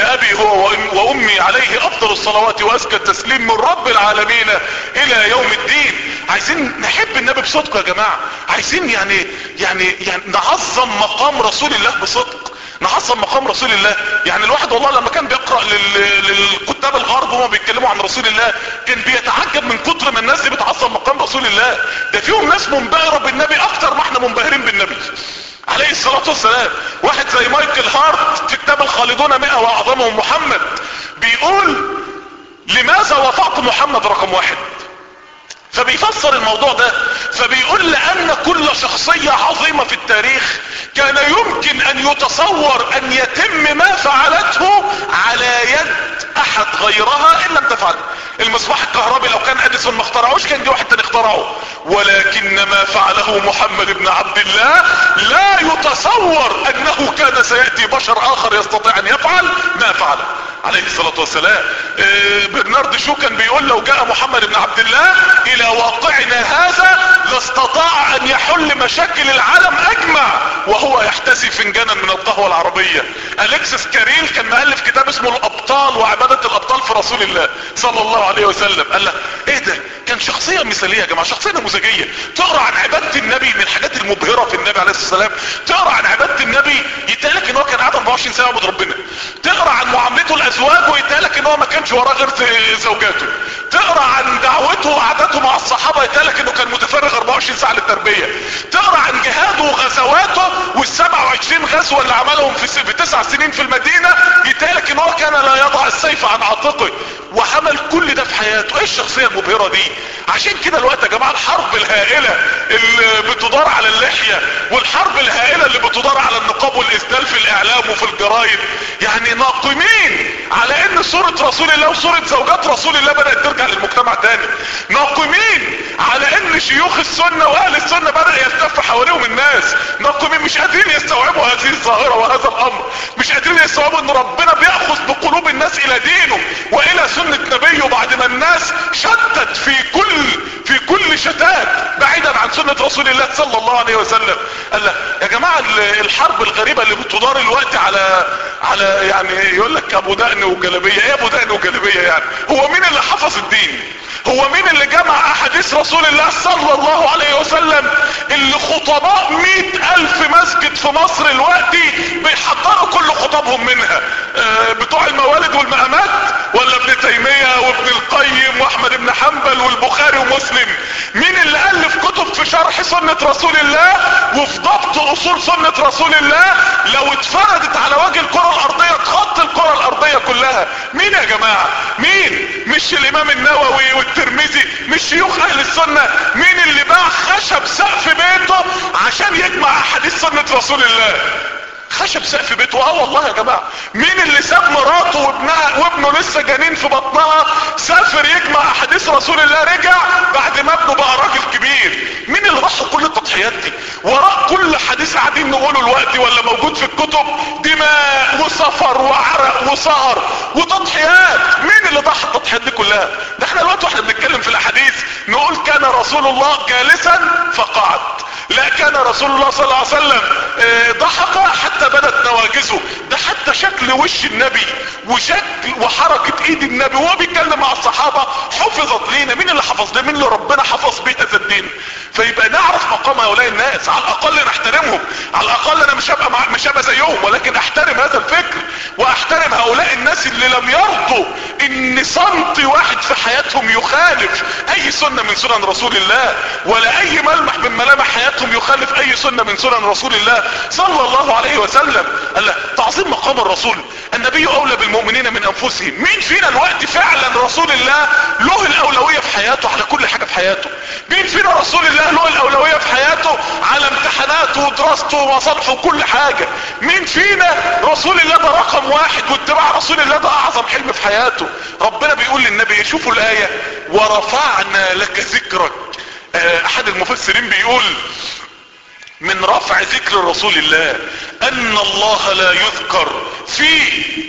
بأبي هو وأم- وأمي عليه أفضل الصلوات وأزكى التسليم من رب العالمين إلى يوم الدين عايزين نحب النبي بصدق يا جماعة عايزين يعني يعني يعني نعظم مقام رسول الله بصدق نعظم مقام رسول الله يعني الواحد والله لما كان بيقرأ لل- للكتاب الغرب وهم بيتكلموا عن رسول الله كان بيتعجب من كتر ما الناس دي بتعظم مقام رسول الله ده فيهم ناس منبهرة بالنبي اكتر ما احنا منبهرين بالنبي عليه الصلاة والسلام واحد زي مايكل هارت في كتاب الخالدون مئة واعظمهم محمد بيقول لماذا وضعت محمد رقم واحد فبيفسر الموضوع ده فبيقول لان كل شخصية عظيمة في التاريخ كان يمكن ان يتصور ان يتم ما فعلته على يد احد غيرها ان لم تفعل المصباح الكهربي لو كان اديسون ما اخترعوش كان جه واحد تاني اخترعه ولكن ما فعله محمد بن عبد الله لا يتصور انه كان سيأتي بشر اخر يستطيع ان يفعل ما فعله عليه الصلاة والسلام آه، برنارد شو كان بيقول لو جاء محمد بن عبد الله الى واقعنا هذا لاستطاع ان يحل مشاكل العالم اجمع وهو يحتسي فنجانا من القهوة العربية الكسس كاريل كان مؤلف كتاب اسمه الابطال وعبادة الابطال في رسول الله صلى الله عليه وسلم قال له ايه ده كان شخصية مثالية يا جماعة شخصية نموذجية تقرا عن عبادة النبي من الحاجات المبهرة في النبي عليه الصلاة والسلام تقرا عن عبادة النبي يتقالك ان هو كان قاعد 24 ساعة يعبد ربنا تقرا عن معاملته الازواج ويتقالك ان هو ما كانش وراه غير زوجاته تقرا عن دعوته وقعدته مع الصحابة يتقالك انه كان متفرغ 24 ساعة للتربية تقرا عن جهاده وغزواته وال 27 غزوة اللي عملهم في, س- في تسع سنين في المدينة يتقالك ان هو كان لا يضع السيف عن عاتقه وعمل كل ده في حياته ايه الشخصية المبهرة دي عشان كده الوقت يا جماعة الحرب الهائلة اللي بتدار على اللحية والحرب الهائلة اللي بتدار على النقاب والاسدال في الاعلام وفي الجرايد يعني ناقمين على ان صورة رسول الله وصورة زوجات رسول الله بدأت ترجع للمجتمع تاني ناقمين على ان شيوخ السنة واهل السنة بدأ يلتف حواليهم الناس ناقمين مش قادرين يستوعبوا هذه الظاهرة وهذا الامر مش قادرين يستوعبوا ان ربنا بيأخذ بقلوب الناس الى دينه والى سنة نبيه بعد ما الناس شتت في كل في كل شتات بعيدا عن سنة رسول الله صلى الله عليه وسلم قال لا يا جماعة ال- الحرب الغريبة اللي بتدار الوقت على على يعني يقول لك ابو دقن وجلبية ايه ابو دقن وجلبية يعني هو مين اللي حفظ الدين هو مين اللي جمع احاديث رسول الله صلى الله عليه وسلم اللي خطباء مئة الف مسجد في مصر الوقتي بيحضروا كل خطبهم منها آه، بتوع الموالد والمقامات ولا ابن تيمية وابن القيم واحمد بن حنبل والبخاري ومسلم مين اللي الف كتب في شرح سنة رسول الله وفي ضبط اصول سنة رسول الله لو اتفردت على وجه الكرة الارضية تغطي الكرة الارضية كلها مين يا جماعة مين مش الامام النووي والترمذي مش شيوخ اهل السنة مين اللي باع خشب سقف بيته عشان يجمع احاديث سنة رسول الله خشب سقف بيته اه والله يا جماعة مين اللي ساب مراته وابنها وابنه لسه جنين في بطنها سافر يجمع احاديث رسول الله رجع بعد ما ابنه بقى راجل كبير مين اللي ضحى كل التضحيات دي وراء كل حديث قاعدين نقوله الوقت ولا موجود في الكتب دماء وسفر وعرق وسهر وتضحيات مين اللي ضحى التضحيات دي كلها ده احنا الوقت واحنا بنتكلم في الاحاديث نقول كان رسول الله جالسا فقعد لا كان رسول الله صلى الله عليه وسلم آه، ضحك حتى بدت نواجزه ده حتى شكل وش النبي وشكل وحركة ايد النبي وهو بيتكلم مع الصحابة حفظت لينا مين اللي حفظ ده مين اللي ربنا حفظ بيه هذا الدين فيبقى نعرف مقام هؤلاء الناس على الاقل نحترمهم على الاقل انا مش هبقى مع... مش هبقى زيهم ولكن احترم هذا الفكر واحترم هؤلاء الناس اللي لم يرضوا ان سنتي واحد في حياتهم يخالف اي سنة من سنن رسول الله ولا اي ملمح من ملامح حياتهم يخالف اي سنة من سنن رسول الله صلى الله عليه وسلم قال له تعظيم مقام الرسول النبي اولى بالمؤمنين من انفسهم مين فينا الوقت فعلا رسول الله له الاولوية في حياته على كل حاجة في حياته مين فينا رسول الله له الاولوية في حياته على امتحاناته ودراسته ومصالحه وكل حاجة مين فينا رسول الله ده رقم واحد واتباع رسول الله ده اعظم حلم في حياته ربنا بيقول للنبي إيه؟ شوفوا الاية ورفعنا لك ذكرك آه، احد المفسرين بيقول من رفع ذكر رسول الله ان الله لا يذكر في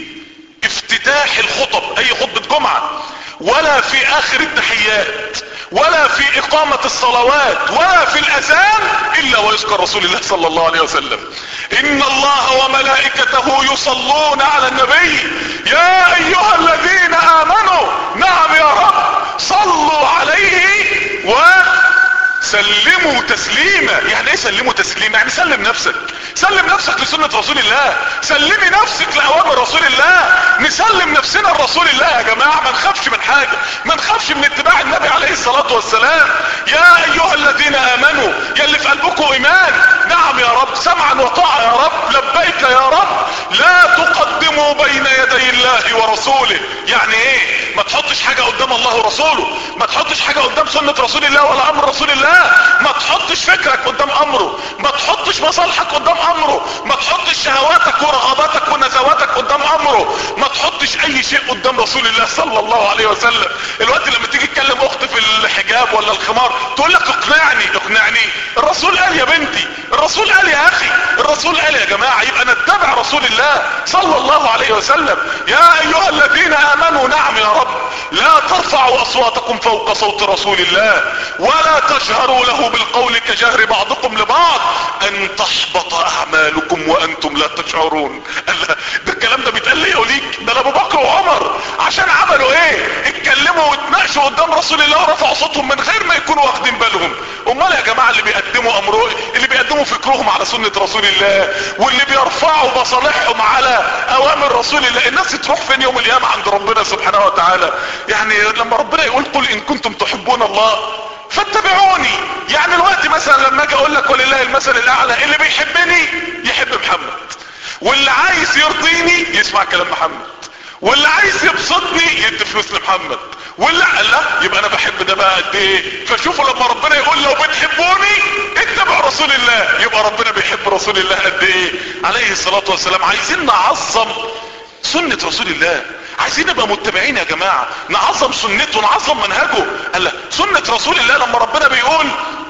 افتتاح الخطب اي خطبة جمعة ولا في اخر التحيات ولا في اقامة الصلوات ولا في الاذان الا ويذكر رسول الله صلى الله عليه وسلم ان الله وملائكته يصلون على النبي يا ايها الذين امنوا نعم يا رب صلوا عليه و سلموا تسليما يعني ايه سلموا تسليما يعني سلم نفسك سلم نفسك لسنة رسول الله سلمي نفسك لأوامر رسول الله نسلم نفسنا لرسول الله يا جماعة ما نخافش من حاجة ما نخافش من اتباع النبي عليه الصلاة والسلام يا ايها الذين امنوا يا اللي في قلبكم ايمان نعم يا رب سمعا وطاعة يا رب لبيك يا رب لا تقدموا بين يدي الله ورسوله يعني ايه ما تحطش حاجة قدام الله ورسوله ما تحطش حاجة قدام سنة رسول الله ولا امر رسول الله ما تحطش فكرك قدام امره ما تحطش مصالحك قدام امره ما تحطش شهواتك ورغباتك ونزواتك قدام امره ما تحطش اي شيء قدام رسول الله صلى الله عليه وسلم الوقت لما تيجي تكلم اخت في الحجاب ولا الخمار تقول لك اقنعني اقنعني الرسول قال يا بنتي الرسول قال يا اخي الرسول قال يا جماعة يبقى نتبع رسول الله صلى الله عليه وسلم يا ايها الذين امنوا نعم يا رب لا ترفعوا اصواتكم فوق صوت رسول الله ولا تجهروا له بالقول كجهر بعضكم لبعض ان تحبط اعمالكم وانتم لا تشعرون ده الكلام ده بيتقال لي وليك ده ابو بكر وعمر عشان عملوا ايه اتكلموا واتناقشوا قدام رسول الله ورفعوا صوتهم من غير ما يكونوا واخدين بالهم امال يا جماعه اللي بيقدموا امره اللي بيقدموا فكرهم على سنه رسول الله واللي بيرفعوا مصالحهم على اوامر رسول الله الناس تروح فين يوم القيامه عند ربنا سبحانه وتعالى يعني لما ربنا يقول قل ان كنتم تحبون الله فاتبعوني يعني الوقت مثلا لما اجي اقول لك ولله المثل الاعلى اللي بيحبني يحب محمد واللي عايز يرضيني يسمع كلام محمد واللي عايز يبسطني يدي فلوس لمحمد واللي لا يبقى انا بحب ده بقى قد ايه فشوفوا لما ربنا يقول لو بتحبوني اتبعوا رسول الله يبقى ربنا بيحب رسول الله قد ايه عليه الصلاة والسلام عايزين نعظم سنة رسول الله عايزين نبقى متبعين يا جماعة نعظم سنته نعظم منهجه قال سنة رسول الله لما ربنا بيقول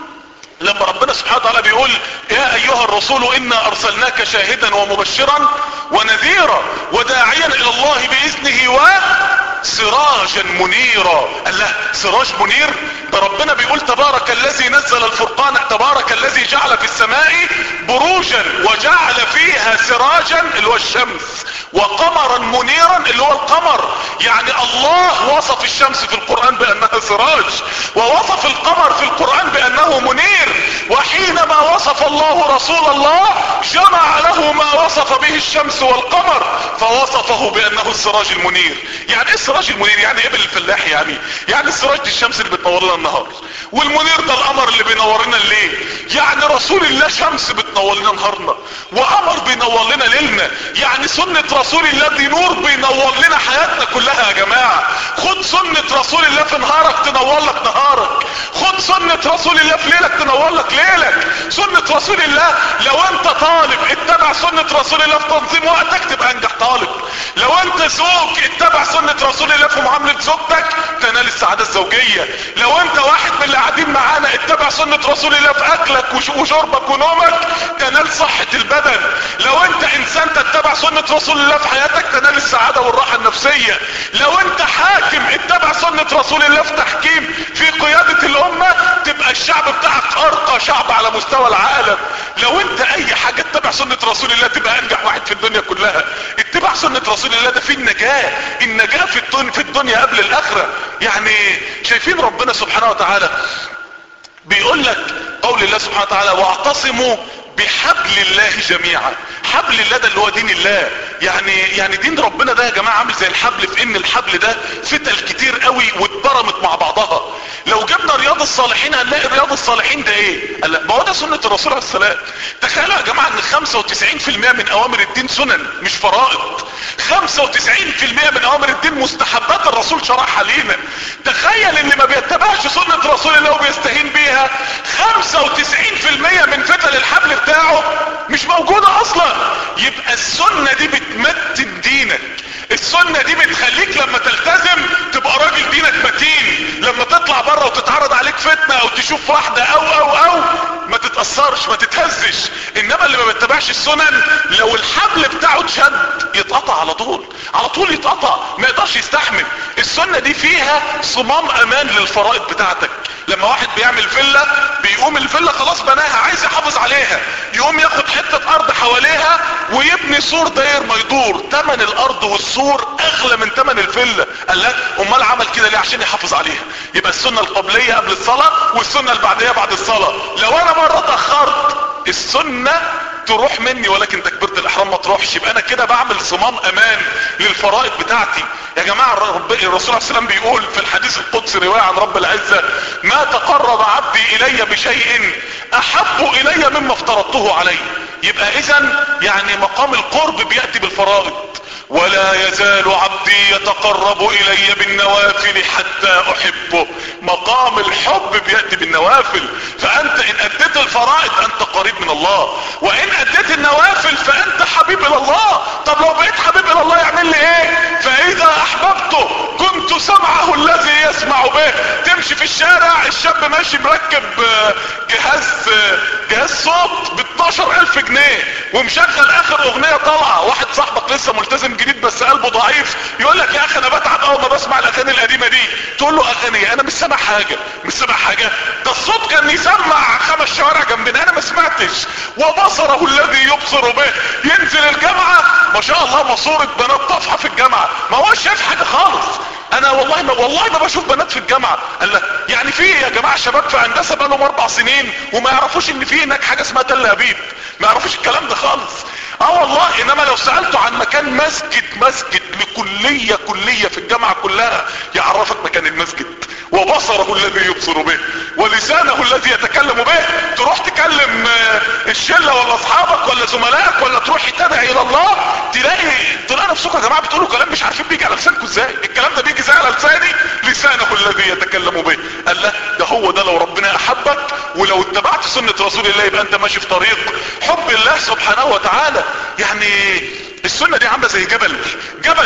لما ربنا سبحانه وتعالى بيقول يا ايها الرسول انا ارسلناك شاهدا ومبشرا ونذيرا وداعيا الى الله باذنه وسراجا منيرا قال له سراج منير ده ربنا بيقول تبارك الذي نزل الفرقان تبارك الذي جعل في السماء بروجا وجعل فيها سراجا اللي هو الشمس وقمرا منيرا اللي هو القمر يعني الله وصف الشمس في القرآن بانها سراج ووصف القمر في القرآن بانه منير وحينما وصف الله رسول الله جمع له ما وصف به الشمس والقمر فوصفه بانه السراج المنير يعني ايه السراج المنير يعني ايه بالفلاح يعني يعني السراج دي الشمس اللي بتنور لنا النهار والمنير ده القمر اللي بينور لنا الليل يعني رسول الله شمس بتنور لنا نهارنا وقمر بينور لنا ليلنا يعني سنة رسول الله دي نور بينور لنا حياتنا كلها يا جماعة خد سنة رسول الله في نهارك تنور لك نهارك خد سنة رسول الله في ليلك تنور لك ليلك سنة رسول الله لو انت طالب اتبع سنة رسول الله في تنظيم وقتك تبقى انجح طالب لو انت زوج اتبع سنة رسول الله في معاملة زوجتك تنال السعادة الزوجية لو انت واحد من اللي قاعدين معانا اتبع سنة رسول الله في اكلك وشربك ونومك تنال صحة البدن لو انت انسان تتبع سنة رسول الله في حياتك تنال السعادة والراحة النفسية لو انت حاكم اتبع سنة رسول الله في تحكيم في قيادة الامة تبقى الشعب بتاعك ارقى شعب على مستوى العالم لو انت اي حاجة اتبع سنة رسول الله تبقى انجح واحد في الدنيا كلها اتباع سنة رسول الله ده في النجاة النجاة في الدنيا, في الدنيا قبل الاخرة يعني شايفين ربنا سبحانه وتعالى بيقول لك قول الله سبحانه وتعالى واعتصموا بحبل الله جميعا حبل الله ده اللي هو دين الله يعني يعني دين ربنا ده يا جماعه عامل زي الحبل في ان الحبل ده فتل كتير قوي واتبرمت مع بعضها لو جبنا رياض الصالحين هنلاقي رياض الصالحين ده ايه قال ما هو ده سنه الرسول عليه السلام تخيلوا يا جماعه ان 95% من اوامر الدين سنن مش فرائض 95% من اوامر الدين مستحبات الرسول شرحها لينا تخيل اللي ما بيتبعش سنه رسول الله وبيستهين بيها 95% من فتل الحبل بتاعه مش موجوده اصلا يبقى السنة دي بتمتن دينك السنة دي بتخليك لما تلتزم تبقى راجل دينك متين لما تطلع بره وتتعرض عليك فتنة او تشوف واحدة او او او ما تتأثرش ما تتهزش انما اللي ما بيتبعش السنن لو الحبل بتاعه اتشد يتقطع على طول على طول يتقطع ما يقدرش يستحمل السنة دي فيها صمام امان للفرائض بتاعتك لما واحد بيعمل فيلا بيقوم الفيلا خلاص بناها عايز يحافظ عليها يقوم ياخد حتة ارض حواليها ويبني سور داير ما يدور تمن الارض والسور السور اغلى من ثمن الفلة قال لا امال عمل كده ليه عشان يحافظ عليها يبقى السنة القبلية قبل الصلاة والسنة البعدية بعد الصلاة لو انا مرة اتأخرت السنة تروح مني ولكن تكبيرة الاحرام ما تروحش يبقى انا كده بعمل صمام امان للفرائض بتاعتي يا جماعة الرب- الرسول عليه السلام بيقول في الحديث القدسي رواية عن رب العزة ما تقرب عبدي الي بشيء احب الي مما افترضته عليه يبقى اذا يعني مقام القرب بيأتي بالفرائض ولا يزال عبدي يتقرب الي بالنوافل حتى احبه مقام الحب بيأتي بالنوافل فانت ان اديت الفرائض انت قريب من الله وان اديت النوافل فانت حبيب الى الله طب لو بقيت حبيب الى الله يعمل لي ايه فاذا احببته كنت سمعه الذي يسمع به تمشي في الشارع الشاب ماشي مركب آه، جهاز آه، جهاز صوت ب 12000 جنيه ومشغل اخر اغنيه طالعه واحد صاحبك لسه ملتزم جديد بس قلبه ضعيف يقول لك يا اخي انا بتعب اول ما بسمع الاغاني القديمه دي تقول له اغاني انا مش سامع حاجه مش سامع حاجه ده الصوت كان يسمع خمس شوارع جنبنا انا ما سمعتش وبصره الذي يبصر به ينزل الجامعه ما شاء الله ماسوره بنات طافحه في الجامعه ما هوش شايف حاجه خالص انا والله ما والله ما بشوف بنات في الجامعه قال لا يعني في يا جماعه شباب في هندسه بقى لهم اربع سنين وما يعرفوش ان في هناك حاجه اسمها تل ابيب ما يعرفوش الكلام ده خالص اه والله انما لو سالته عن مكان مسجد مسجد لكليه كليه في الجامعه كلها يعرفك مكان المسجد وبصره الذي يبصر به ولسانه الذي يتكلم به تروح تكلم آه، الشله ولا اصحابك ولا زملائك ولا تروح تدعي الى الله تلاقي تلاقي نفسكم يا جماعه بتقولوا كلام مش عارفين بيجي على لسانكم ازاي الكلام ده بيجي ازاي على لساني لسانه الذي يتكلم به قال لا ده هو ده لو ربنا احبك ولو اتبعت سنه رسول الله يبقى انت ماشي في طريق حب الله سبحانه وتعالى يعني السنه دي عامله زي جبل جبل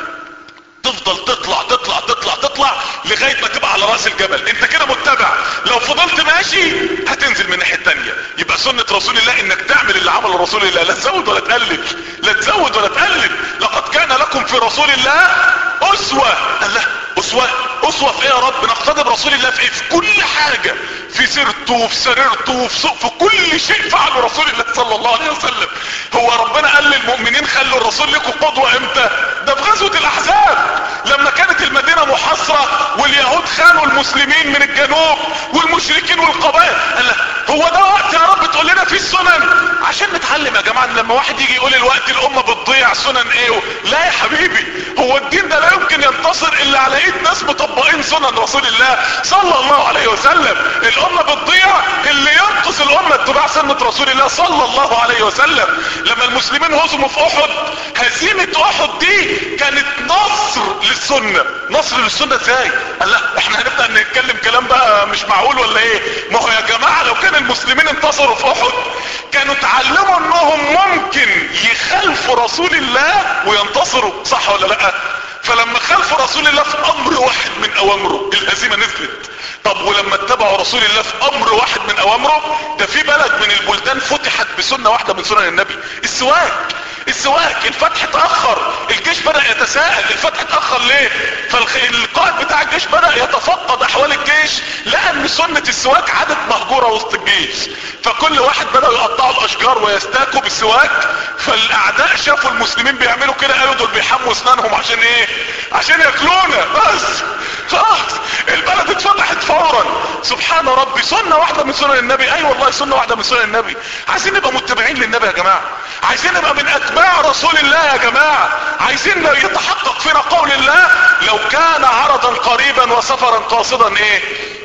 تفضل تطلع تطلع تطلع تطلع لغاية ما تبقى على راس الجبل انت كده متبع لو فضلت ماشي هتنزل من الناحية التانية يبقى سنة رسول الله انك تعمل اللي عمله رسول الله لا تزود ولا تقلل لا تزود ولا تقلل لقد كان لكم في رسول الله اسوة الله اسوة اسوة في ايه يا رب نقتدي برسول الله في ايه في كل حاجة في سيرته وفي سريرته وفي سوق في كل شيء فعله رسول الله صلى الله عليه وسلم هو ربنا قال للمؤمنين خلوا الرسول لكم قدوة امتى ده في غزوة الاحزاب لما كانت المدينة محاصرة واليهود خانوا المسلمين من الجنوب والمشركين والقبائل قال لا، هو ده وقت يا رب تقول لنا فيه السنن عشان نتعلم يا جماعة إن لما واحد يجي يقول الوقت الامة بتضيع سنن ايه لا يا حبيبي هو الدين ده لا يمكن ينتصر الا على ايد ناس مطبقين سنن رسول الله صلى الله عليه وسلم الامة بتضيع اللي ينقص الامة اتباع سنة رسول الله صلى الله عليه وسلم لما المسلمين هزموا في احد هزيمة احد دي كانت نصر للسنة نصر للسنة ازاي قال لا احنا هنبدأ نتكلم كلام بقى مش معقول ولا ايه ما هو يا جماعة لو كان المسلمين انتصروا في احد كانوا اتعلموا انهم ممكن يخالفوا رسول الله وينتصروا صح ولا لا فلما خالفوا رسول الله في امر واحد من اوامره الهزيمة نزلت طب ولما اتبعوا رسول الله في امر واحد من اوامره ده في بلد من البلدان فتحت بسنة واحدة من سنن النبي السواك السواك الفتح اتأخر الجيش بدأ يتساءل الفتح اتأخر ليه فالقائد بتاع الجيش بدأ يتفقد احوال الجيش لقى ان سنة السواك عادت مهجورة وسط الجيش فكل واحد بدأوا يقطعوا الاشجار ويستاكوا بالسواك فالاعداء شافوا المسلمين بيعملوا كده قالوا دول بيحموا اسنانهم عشان ايه عشان ياكلونا بس خلاص البلد اتفتحت فورا سبحان ربي سنة واحدة من سنن النبي اي أيوة والله سنة واحدة من سنن النبي عايزين نبقى متبعين للنبي يا جماعة عايزين نبقى من اتباع رسول الله يا جماعة عايزين يتحقق فينا قول الله لو كان عرضا قريبا وسفرا قاصدا ايه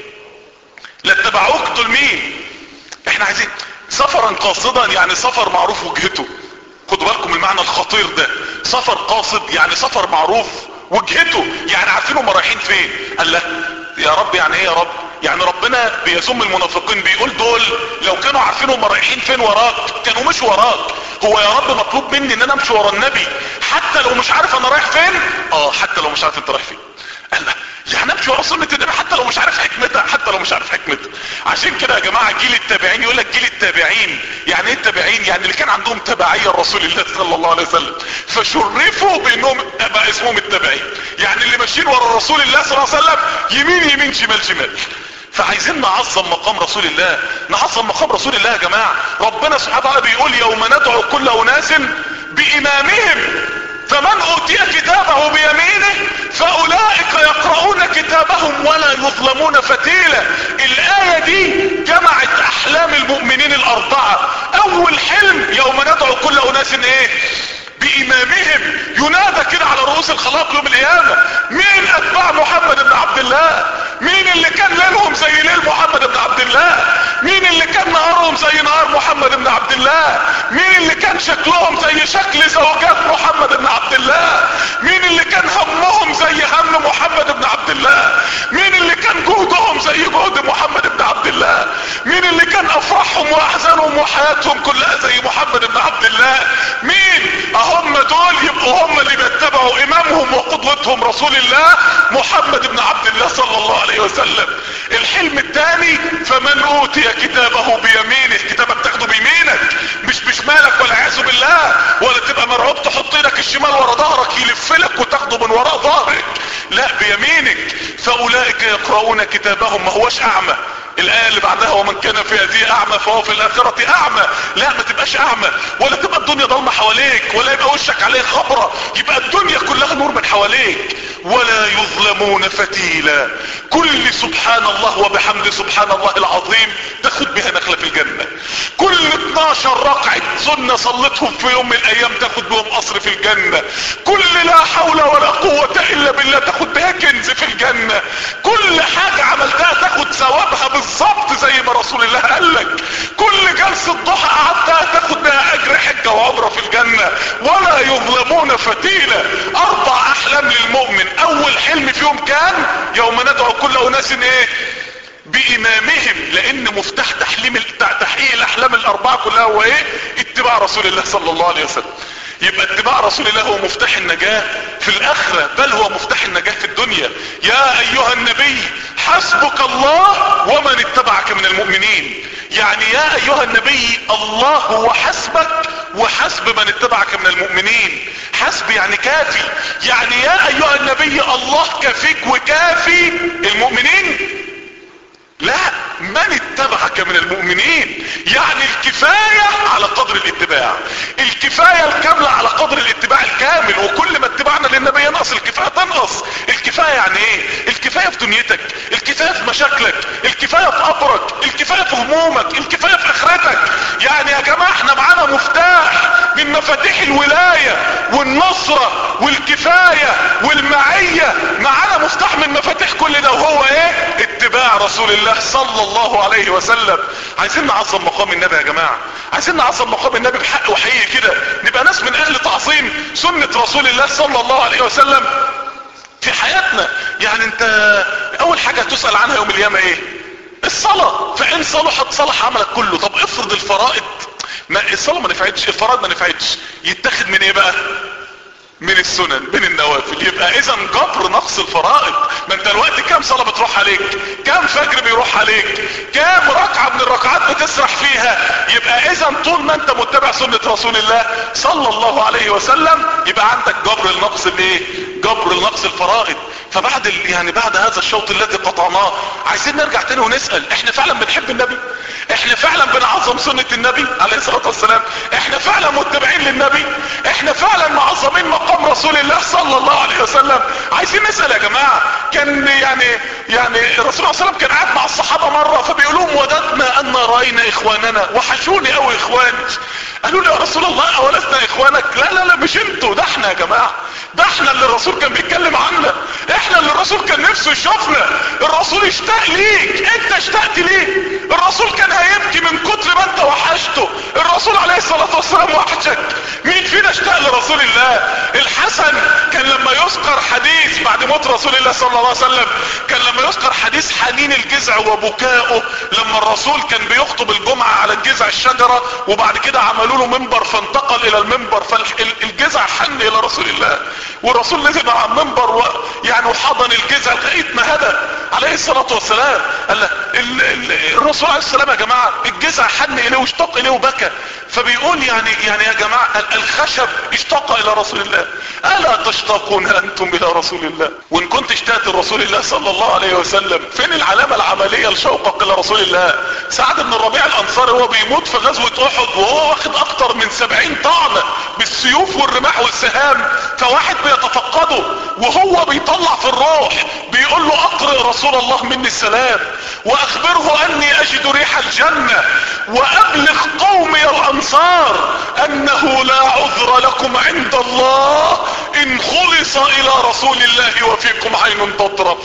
لاتبعوك دول مين احنا عايزين سفرا قاصدا يعني سفر معروف وجهته خدوا بالكم من المعنى الخطير ده سفر قاصد يعني سفر معروف وجهته يعني عارفين هم رايحين فين قال لا يا رب يعني ايه يا رب يعني ربنا بيذم المنافقين بيقول دول لو كانوا عارفين هم رايحين فين وراك كانوا مش وراك هو يا رب مطلوب مني ان انا امشي ورا النبي حتى لو مش عارف انا رايح فين اه حتى لو مش عارف انت رايح فين قال لا يعني امشي ورا سنه النبي حتى لو مش عارف حكمتها حتى لو مش عارف حكمتها عشان كده يا جماعه جيل التابعين يقول لك جيل التابعين يعني ايه التابعين يعني اللي كان عندهم تبعيه لرسول الله صلى الله عليه وسلم فشرفوا بانهم بقى اسمهم التابعين يعني اللي ماشيين ورا رسول الله صلى الله عليه وسلم يمين يمين شمال شمال فعايزين نعظم مقام رسول الله نعظم مقام رسول الله يا جماعة ربنا سبحانه وتعالى بيقول يوم ندعو كل اناس بامامهم فمن اوتي كتابه بيمينه فاولئك يقرؤون كتابهم ولا يظلمون فتيلا الاية دي جمعت احلام المؤمنين الاربعة اول حلم يوم ندعو كل اناس ايه بامامهم ينادى كده على رؤوس الخلائق يوم القيامة مين اتباع محمد بن عبد الله مين اللي كان ليلهم زي ليل محمد بن عبد الله مين اللي كان نهارهم زي نهار محمد بن عبد الله مين اللي كان شكلهم زي شكل زوجات محمد بن عبد الله مين اللي كان همهم زي هم محمد بن عبد الله مين اللي كان جهدهم زي جهد محمد بن عبد الله مين اللي كان افراحهم واحزانهم وحياتهم كلها زي محمد بن عبد الله مين هم دول يبقوا هم اللي بيتبعوا امامهم وقدوتهم رسول الله محمد بن عبد الله صلى الله عليه وسلم الحلم الثاني فمن اوتي كتابه بيمينه كتابك تاخده بيمينك مش بشمالك ولا عياذ بالله ولا تبقى مرعوب تحط ايدك الشمال ورا ظهرك يلفلك وتاخده من وراء ظهرك لا بيمينك فاولئك يقرؤون كتابهم ما هوش اعمى الايه اللي بعدها ومن كان في هذه اعمى فهو في الاخرة اعمى لا ما تبقاش اعمى ولا تبقى الدنيا ضلمة حواليك ولا يبقى وشك عليه خبرة يبقى الدنيا كلها نور من حواليك ولا يظلمون فتيلا كل سبحان الله وبحمد سبحان الله العظيم تاخد بها نخلة في الجنة كل 12 رقعة سنة صلتهم في يوم من الايام تاخد بهم قصر في الجنة كل لا حول ولا قوة الا بالله تاخد بها كنز في الجنة كل حاجة عملتها تاخد ثوابها بالظبط زي ما رسول الله قال لك كل جلسة ضحى قعدتها تاخد بها اجر حجة وعمرة في الجنة ولا يظلمون فتيلا اربع احلام للمؤمن اول حلم فيهم كان يوم ندعو كل اناس ايه بامامهم لان مفتاح تحليم تحقيق الاحلام الاربعة كلها هو ايه اتباع رسول الله صلى الله عليه وسلم يبقى اتباع رسول الله هو مفتاح النجاة في الاخرة بل هو مفتاح النجاة في الدنيا يا ايها النبي حسبك الله ومن اتبعك من المؤمنين يعني يا ايها النبي الله هو حسبك وحسب من اتبعك من المؤمنين حسب يعني كافي يعني يا ايها النبي الله كافيك وكافي المؤمنين لا من اتبعك من المؤمنين يعني الكفاية على قدر الاتباع الكفاية الكاملة على قدر الاتباع الكامل وكل ما اتبعنا للنبي ينقص الكفاية تنقص الكفاية يعني ايه الكفاية في دنيتك الكفاية في مشاكلك الكفاية في قبرك الكفاية في همومك الكفاية في اخرتك يعني يا جماعة احنا معانا مفتاح من مفاتيح الولاية والنصرة والكفاية والمعية معانا مفتاح من مفاتيح كل ده وهو ايه اتباع رسول الله صلى الله عليه وسلم عايزين نعظم مقام النبي يا جماعة عايزين نعظم مقام النبي بحق وحقيقي كده نبقى ناس من اهل تعظيم سنة رسول الله صلى الله عليه وسلم في حياتنا يعني انت اول حاجة تسأل عنها يوم القيامة ايه الصلاة فان صلحت صلح عملك كله طب افرض الفرائض ما الصلاة ما نفعتش الفرائض ما نفعتش يتاخد من ايه بقى من السنن من النوافل يبقى اذا جبر نقص الفرائض ما انت الوقت كام صلاة بتروح عليك كام فجر بيروح عليك كام ركعة من الركعات بتسرح فيها يبقى اذا طول ما انت متبع سنة رسول الله صلى الله عليه وسلم يبقى عندك جبر النقص بايه جبر النقص الفرائض فبعد ال... يعني بعد هذا الشوط الذي قطعناه عايزين نرجع تاني ونسأل احنا فعلا بنحب النبي احنا فعلا بنعظم سنة النبي عليه الصلاة والسلام احنا فعلا متبعين للنبي احنا فعلا معظمين مقام رسول الله صلى الله عليه وسلم عايزين نسأل يا جماعة كان يعني يعني الرسول صلى الله عليه وسلم كان قاعد مع الصحابة مرة فبيقول لهم وددنا ان راينا اخواننا وحشوني قوي اخواني قالوا لي يا رسول الله اولسنا اخوانك لا لا لا مش انتوا ده احنا يا جماعة ده احنا اللي الرسول كان بيتكلم عنا احنا اللي الرسول كان نفسه يشوفنا الرسول اشتاق ليك انت اشتقت ليه الرسول كان هيبكي من كتر ما انت وحشته الرسول عليه الصلاة والسلام وحشك مين فينا اشتاق لرسول الله الحسن كان لما يذكر حديث بعد موت رسول الله صلى الله عليه وسلم كان لما يذكر حديث حنين الجزع وبكائه لما الرسول كان بيخطب الجمعة على الجزع الشجرة وبعد كده عملوا له منبر فانتقل الى المنبر فالجزع حن الى رسول الله والرسول نزل على المنبر و يعني وحضن الجزع لغايه ما هدى عليه الصلاة والسلام قال له ال ال الرسول عليه السلام يا جماعة الجزع حن اليه واشتاق اليه وبكى فبيقول يعني يعني يا جماعة الخشب اشتاق الى رسول الله الا تشتاقون ان انتم الى رسول الله وان كنت اشتهت رسول الله صلى الله عليه وسلم فين العلامة العملية لشوقك الى رسول الله سعد بن الربيع الانصاري هو بيموت في غزوة احد وهو واخد اكتر من سبعين طعنة بالسيوف والرماح والسهام فواحد بيتفقده وهو بيطلع في الروح بيقول له اقرئ رسول الله مني السلام واخبره اني اجد ريح الجنة وابلغ قومي الانصار انه لا عذر لكم عند الله ان خلص الى رسول الله وفيكم عين تطرف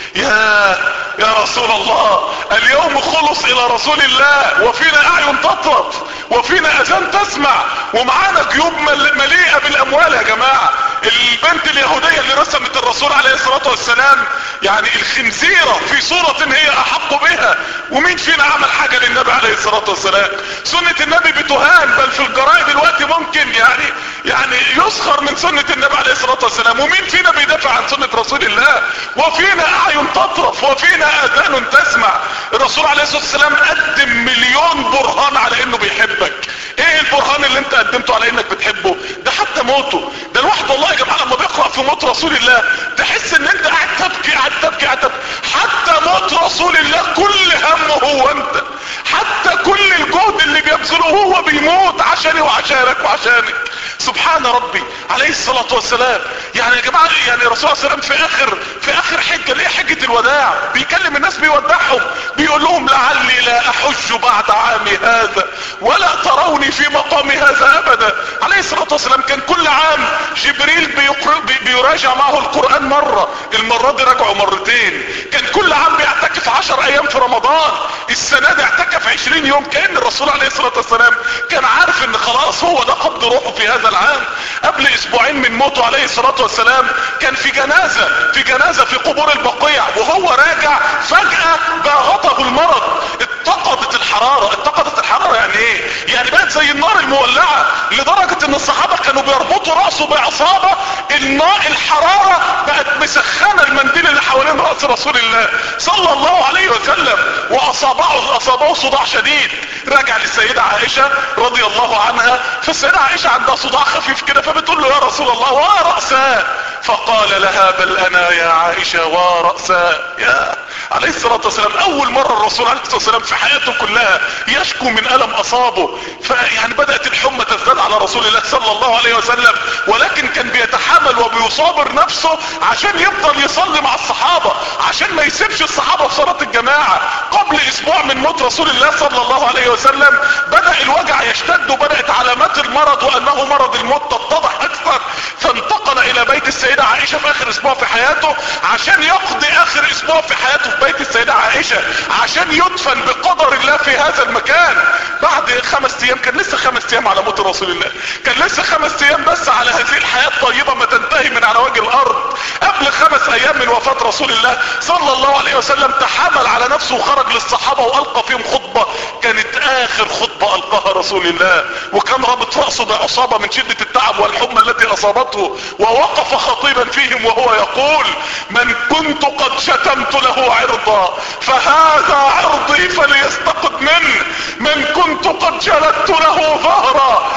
يا يا رسول الله اليوم خلص الى رسول الله وفينا اعين تطرف وفينا اذان تسمع ومعانا جيوب مليئة بالاموال يا جماعة البنت اليهودية اللي رسمت الرسول عليه الصلاة والسلام يعني الخنزيرة في صورة هي احق بها ومين فينا عمل حاجة للنبي عليه الصلاة والسلام سنة النبي بتهان بل في الجرائد الوقت ممكن يعني يعني يسخر من سنة النبي عليه الصلاة والسلام ومين فينا بيدافع عن سنة رسول الله وفينا اعين تطرف وفينا اذان تسمع الرسول عليه الصلاة والسلام قدم مليون برهان على انه بيحبك ايه البرهان اللي انت قدمته على انك بتحبه ده حتى موته ده الواحد والله يا جماعة لما بيقرأ في موت رسول الله تحس ان انت قاعد تبكي قاعد تبكي قاعد تبكي حتى موت رسول الله كل همه هو انت حتى كل الجهد اللي بيبذله هو بيموت عشاني وعشانك وعشانك سبحان ربي عليه الصلاة والسلام يعني يا جماعة يعني الرسول صلى الله عليه وسلم في اخر في اخر حجة ليه حجة الوداع بيكلم الناس بيودعهم بيقول لهم لعلي لا احج بعد عامي هذا ولا تروني في مقام هذا ابدا عليه الصلاة والسلام كان كل عام جبريل بيقر... بي... بيراجع معه القرآن مرة المرة دي راجعه مرتين كان كل عام بيعتكف عشر ايام في رمضان السنة دي اعتكف عشرين يوم كأن الرسول عليه الصلاة والسلام كان عارف ان خلاص هو ده قبض روحه في هذا العام قبل اسبوعين من موته عليه الصلاة والسلام كان في جنازة في جنازة في قبور البقيع وهو راجع فجأة باغته المرض اتقضت الحرارة اتقضت الحرارة يعني ايه يعني بقت زي النار المولعة لدرجة ان الصحابة كانوا بيربطوا رأسه بعصابة النار الحرارة بقت مسخنة المنديل اللي حوالين رأس رسول الله صلى الله عليه وسلم واصابعه اصابه صداع شديد راجع للسيدة عائشة رضي الله عنها فالسيدة عائشة عندها صداع خفيف كده فبتقول له يا رسول الله ورأساه فقال لها بل انا يا عائشة ورأساه يا عليه الصلاة والسلام اول مرة الرسول عليه الصلاة والسلام في حياته كلها يشكو من الم اصابه فيعني بدأت الحمى تزداد على رسول الله صلى الله عليه وسلم ولكن كان بيتحمل وبيصابر نفسه عشان يفضل يصلي مع الصحابة عشان ما يسيبش الصحابة في صلاة الجماعة قبل اسبوع من موت رسول الله صلى الله عليه وسلم بدأ الوجع يشتد وبدأت علامات المرض وانه مرض الموت تتضح اكثر فانتقل الى بيت السيدة عائشة في اخر اسبوع في حياته عشان يقضي اخر اسبوع في حياته في بيت السيدة عائشة عشان يدفن بقدر الله في هذا المكان بعد خمس ايام كان لسه خمس ايام على موت رسول الله كان لسه خمس ايام بس على هذه الحياة الطيبة ما تنتهي من على وجه الارض قبل خمس ايام من وفاة رسول الله صلى الله عليه وسلم تحامل على نفسه وخرج للصحابة والقى فيهم خطبة كانت اخر خطبة القاها رسول الله وكان رابط رأسه بعصابة من شدة التعب والحمى التي اصابته ووقف خطيبا فيهم وهو يقول من كنت قد شتمت له عرضا فهذا عرضي فليستقد منه من كنت قد جلدت له ظهرا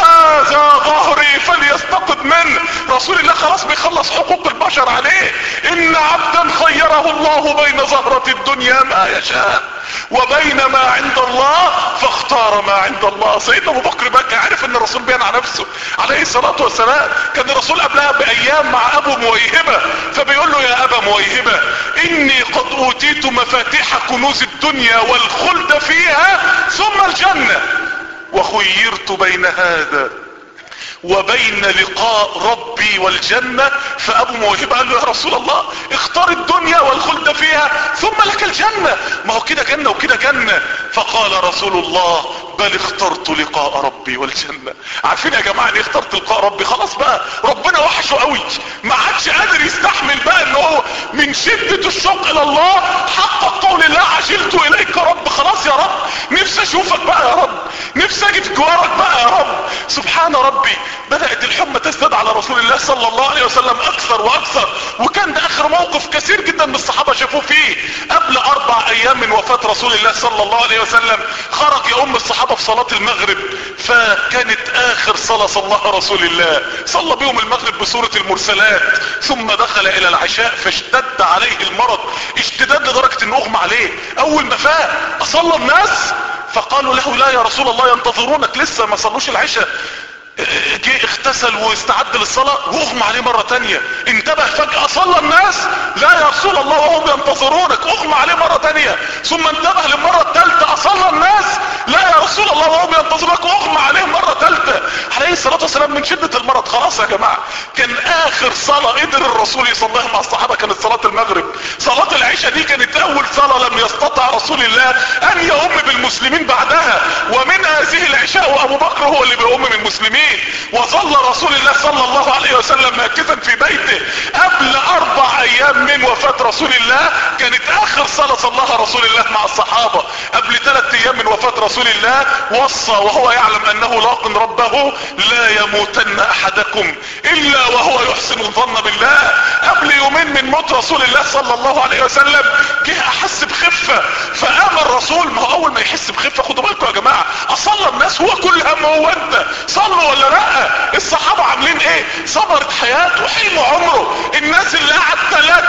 فهذا ظهري فليستقد منه رسول الله خلاص بيخلص حقوق البشر عليه ان عبدا خيره الله بين زهرة الدنيا ما يشاء وبين ما عند الله فاختار ما عند الله سيدنا ابو بكر بكى عارف ان الرسول بيان على نفسه عليه الصلاة والسلام كان الرسول قبلها بايام مع ابو مويهبة فبيقول له يا ابا مويهبة اني قد اوتيت مفاتيح كنوز الدنيا والخلد فيها ثم الجنة وخيرت بين هذا وبين لقاء ربي والجنة فابو موهبة قال له يا رسول الله اختار الدنيا والخلد فيها ثم لك الجنة ما هو كده جنة وكده جنة فقال رسول الله بل اخترت لقاء ربي والجنة عارفين يا جماعة ليه اخترت لقاء ربي خلاص بقى ربنا وحشه قوي ما عادش قادر يستحمل بقى ان هو من شدة الشوق الى الله حقق قول الله عجلت اليك يا رب خلاص يا رب نفسي اشوفك بقى يا رب نفسي اجي في جوارك بقى يا رب سبحان ربي بدأت الحمى تزداد على رسول الله صلى الله عليه وسلم اكثر واكثر وكان ده اخر اخر موقف كثير جدا من الصحابة شافوه فيه قبل اربع ايام من وفاة رسول الله صلى الله عليه وسلم خرج يا ام الصحابة في صلاة المغرب فكانت اخر صلاة صلاها رسول الله صلى بهم المغرب بسورة المرسلات ثم دخل الى العشاء فاشتد عليه المرض اشتداد لدرجة انه اغمى عليه اول ما فاق اصلى الناس فقالوا له لا يا رسول الله ينتظرونك لسه ما صلوش العشاء جه اغتسل واستعد للصلاة واغمى عليه مرة تانية انتبه فجأة صلى الناس لا يا رسول الله وهم ينتظرونك اغمى عليه مرة تانية ثم انتبه للمرة الثالثة اصلى الناس لا يا رسول الله وهم ينتظرونك واغمى عليه مرة ثالثة عليه الصلاة والسلام من شدة المرض خلاص يا جماعة كان اخر صلاة قدر الرسول يصليها مع الصحابة كانت صلاة المغرب صلاة العشاء دي كانت اول صلاة لم يستطع رسول الله ان يؤم بالمسلمين بعدها ومن هذه العشاء وابو بكر هو اللي بيؤم من المسلمين وظل رسول الله صلى الله عليه وسلم ماكثا في بيته قبل اربع ايام من وفاة رسول الله كانت اخر صلاة صلاها رسول الله مع الصحابة قبل ثلاث ايام من وفاة رسول الله وصى وهو يعلم انه لاق ربه لا يموتن احدكم الا وهو يحسن الظن بالله قبل يومين من موت رسول الله صلى الله عليه وسلم جه احس بخفة فقام الرسول ما هو اول ما يحس بخفة خدوا بالكم يا جماعة اصلى الناس هو كل هم هو انت صلوا ولا لا الصحابة عاملين ايه صبرت حياته حلو عمره الناس اللي قعد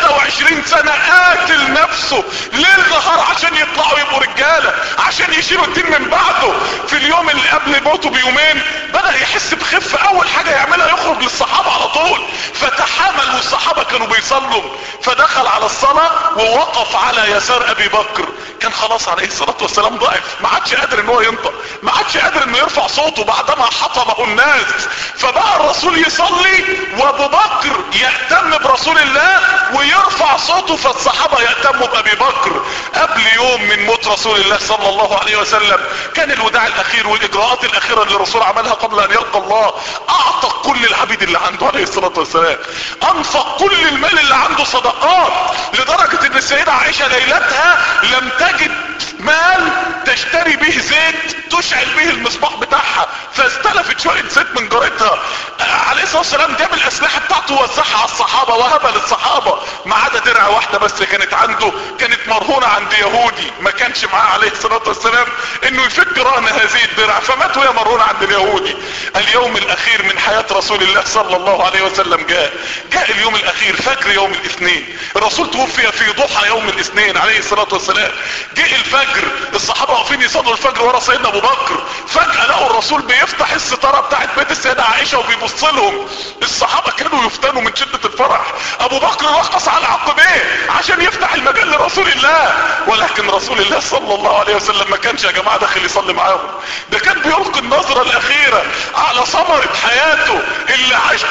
23 سنة قاتل نفسه ليل نهار عشان يطلعوا يبقوا رجالة عشان يشيلوا الدين من بعده في اليوم اللي قبل موته بيومين بدأ يحس بخفة اول حاجة يعملها يخرج للصحابة على طول فتحامل والصحابة كانوا بيصلوا فدخل على الصلاة ووقف على يسار ابي بكر كان خلاص عليه الصلاة والسلام ضعف ما عادش قادر ان هو ينطق ما عادش قادر انه يرفع صوته بعدما حطمه الناس فبقى الرسول يصلي وابو بكر يهتم برسول الله ويرفع صوته فالصحابة يهتموا بابي بكر قبل يوم من موت رسول الله صلى الله عليه وسلم كان الوداع الاخير والاجراءات الاخيرة اللي الرسول عملها قبل ان يلقى الله اعطى كل العبيد اللي عنده عليه الصلاة والسلام انفق كل المال اللي عنده صدقات لدرجة ان السيدة عائشة ليلتها لم تجد مال تشتري به زيت تشعل به المصباح بتاعها فاستلفت شوية زيت من جارتها عليه الصلاة والسلام جاب الاسلحة بتاعته ووزعها على الصحابة وهبها للصحابة ما عدا درع واحدة بس كانت عنده كانت مرهونة عند يهودي ما كانش معاه عليه الصلاة والسلام انه يفك رهن هذه الدرع فمات وهي مرهونة عند اليهودي اليوم الاخير من حياة رسول الله صلى الله عليه وسلم جاء جاء اليوم الاخير فجر يوم الاثنين الرسول توفي في ضحى يوم الاثنين عليه الصلاة والسلام جاء الفجر الصحابة واقفين يصلوا الفجر ورا سيدنا ابو بكر فجأة لقوا الرسول بيفتح الستارة بتاعت بيت السيدة عائشة وبيبص لهم الصحابة كانوا يفتنوا من شدة الفرح ابو بكر رقص على عقبيه عشان يفتح المجال لرسول الله ولكن رسول الله صلى الله عليه وسلم ما كانش يا جماعة داخل يصلي معاهم ده كان بيلقي النظرة الاخيرة على ثمرة حياته اللي عاش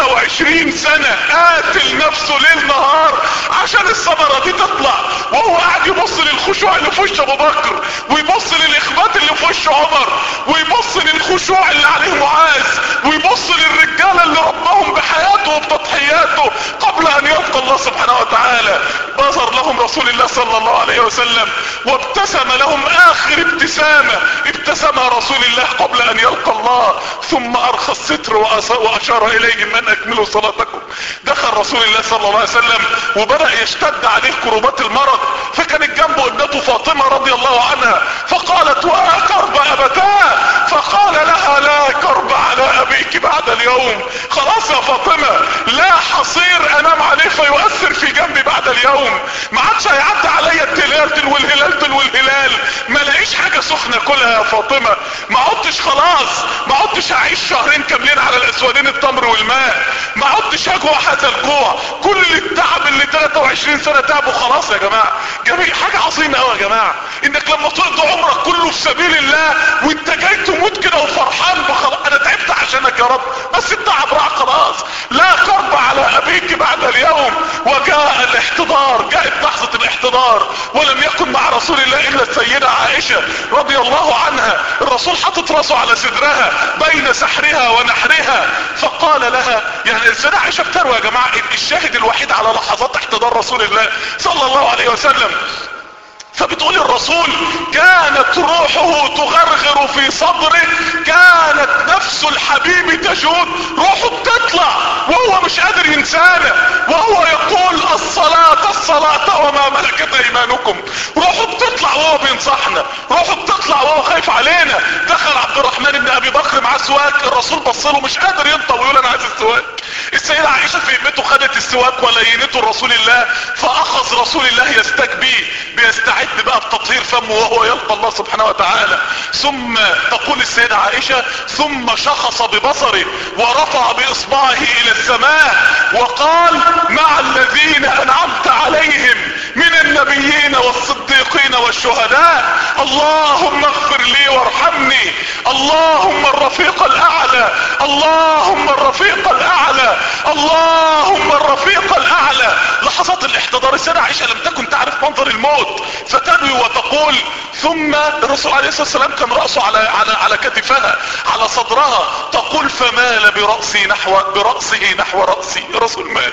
23 سنة قاتل نفسه ليل نهار عشان الثمرة دي تطلع وهو قاعد يبص للخشوع اللي في وش ابو بكر ويبص للاخبات اللي في وش عمر ويبص للخشوع اللي عليه معاذ ويبص للرجالة اللي ربهم بحياته وبتضحياته قبل ان يلقى الله سبحانه وتعالى بظر لهم رسول الله صلى الله عليه وسلم وابتسم لهم اخر ابتسامة ابتسمها رسول الله قبل ان يلقى الله ثم ارخى الستر واشار اليهم ان اكملوا صلاتكم دخل رسول الله صلى الله عليه وسلم وبدأ يشتد عليه كربات المرض فكانت جنبه ابنته فاطمة رضي الله عنها فقالت ولا كرب ابتاه فقال لها لا كرب على ابيك بعد اليوم خلاص يا فاطمة لا حصير انام عليه فيؤثر في جنبي بعد اليوم ما عادش هيعدي عليا التلال تل والهلال تل والهلال ما لاقيش حاجة سخنة كلها يا فاطمة ما عدتش خلاص ما عدتش هعيش شهرين كاملين على الاسودين التمر والماء ما عدتش هجوع هذا الجوع كل التعب اللي 23 سنة تعبه خلاص يا جماعة جميل حاجة عظيمة قوي يا جماعة انك لما تقضي عمرك كله في سبيل الله وانت جاي تموت كده وفرحان بخلاص انا تعبت عشانك يا رب بس التعب راح خلاص لا كرب على ابيك بعد اليوم وجاء الاحتضار جاءت لحظة الاحتضار ولم يكن مع رسول الله الا السيدة عائشة رضي الله عنها الرسول حطت راسه على صدرها بين سحرها ونحرها فقال لها يعني السيدة عائشة بتروى يا جماعة الشاهد الوحيد على لحظات احتضار رسول الله صلى الله عليه وسلم فبتقول الرسول كانت روحه تغرغر في صدره كانت نفس الحبيب تجود روحه بتطلع وهو مش قادر ينسانا وهو يقول الصلاة وما ملكت ايمانكم روحوا بتطلع وهو بينصحنا روحوا بتطلع وهو خايف علينا دخل عبد الرحمن بن ابي بكر معاه سواك الرسول بص له مش قادر ينطق ويقول انا عايز السواك السيدة عائشة في ابنته خدت السواك ولينته لرسول الله فاخذ رسول الله يستك بيه بيستعد بقى بتطهير فمه وهو يلقى الله سبحانه وتعالى ثم تقول السيدة عائشة ثم شخص ببصره ورفع باصبعه الى السماء وقال مع الذين انعمت عليهم من النبيين والصديقين والشهداء اللهم اغفر لي وارحمني اللهم الرفيق الاعلى اللهم الرفيق الاعلى اللهم الرفيق الاعلى لحظات الاحتضار السيدة عائشة لم تكن تعرف منظر الموت فتنوي وتقول ثم الرسول عليه الصلاة والسلام كان رأسه على, على, على كتفها على صدرها تقول فمال برأسي نحو برأسه نحو رأسي الرسول مات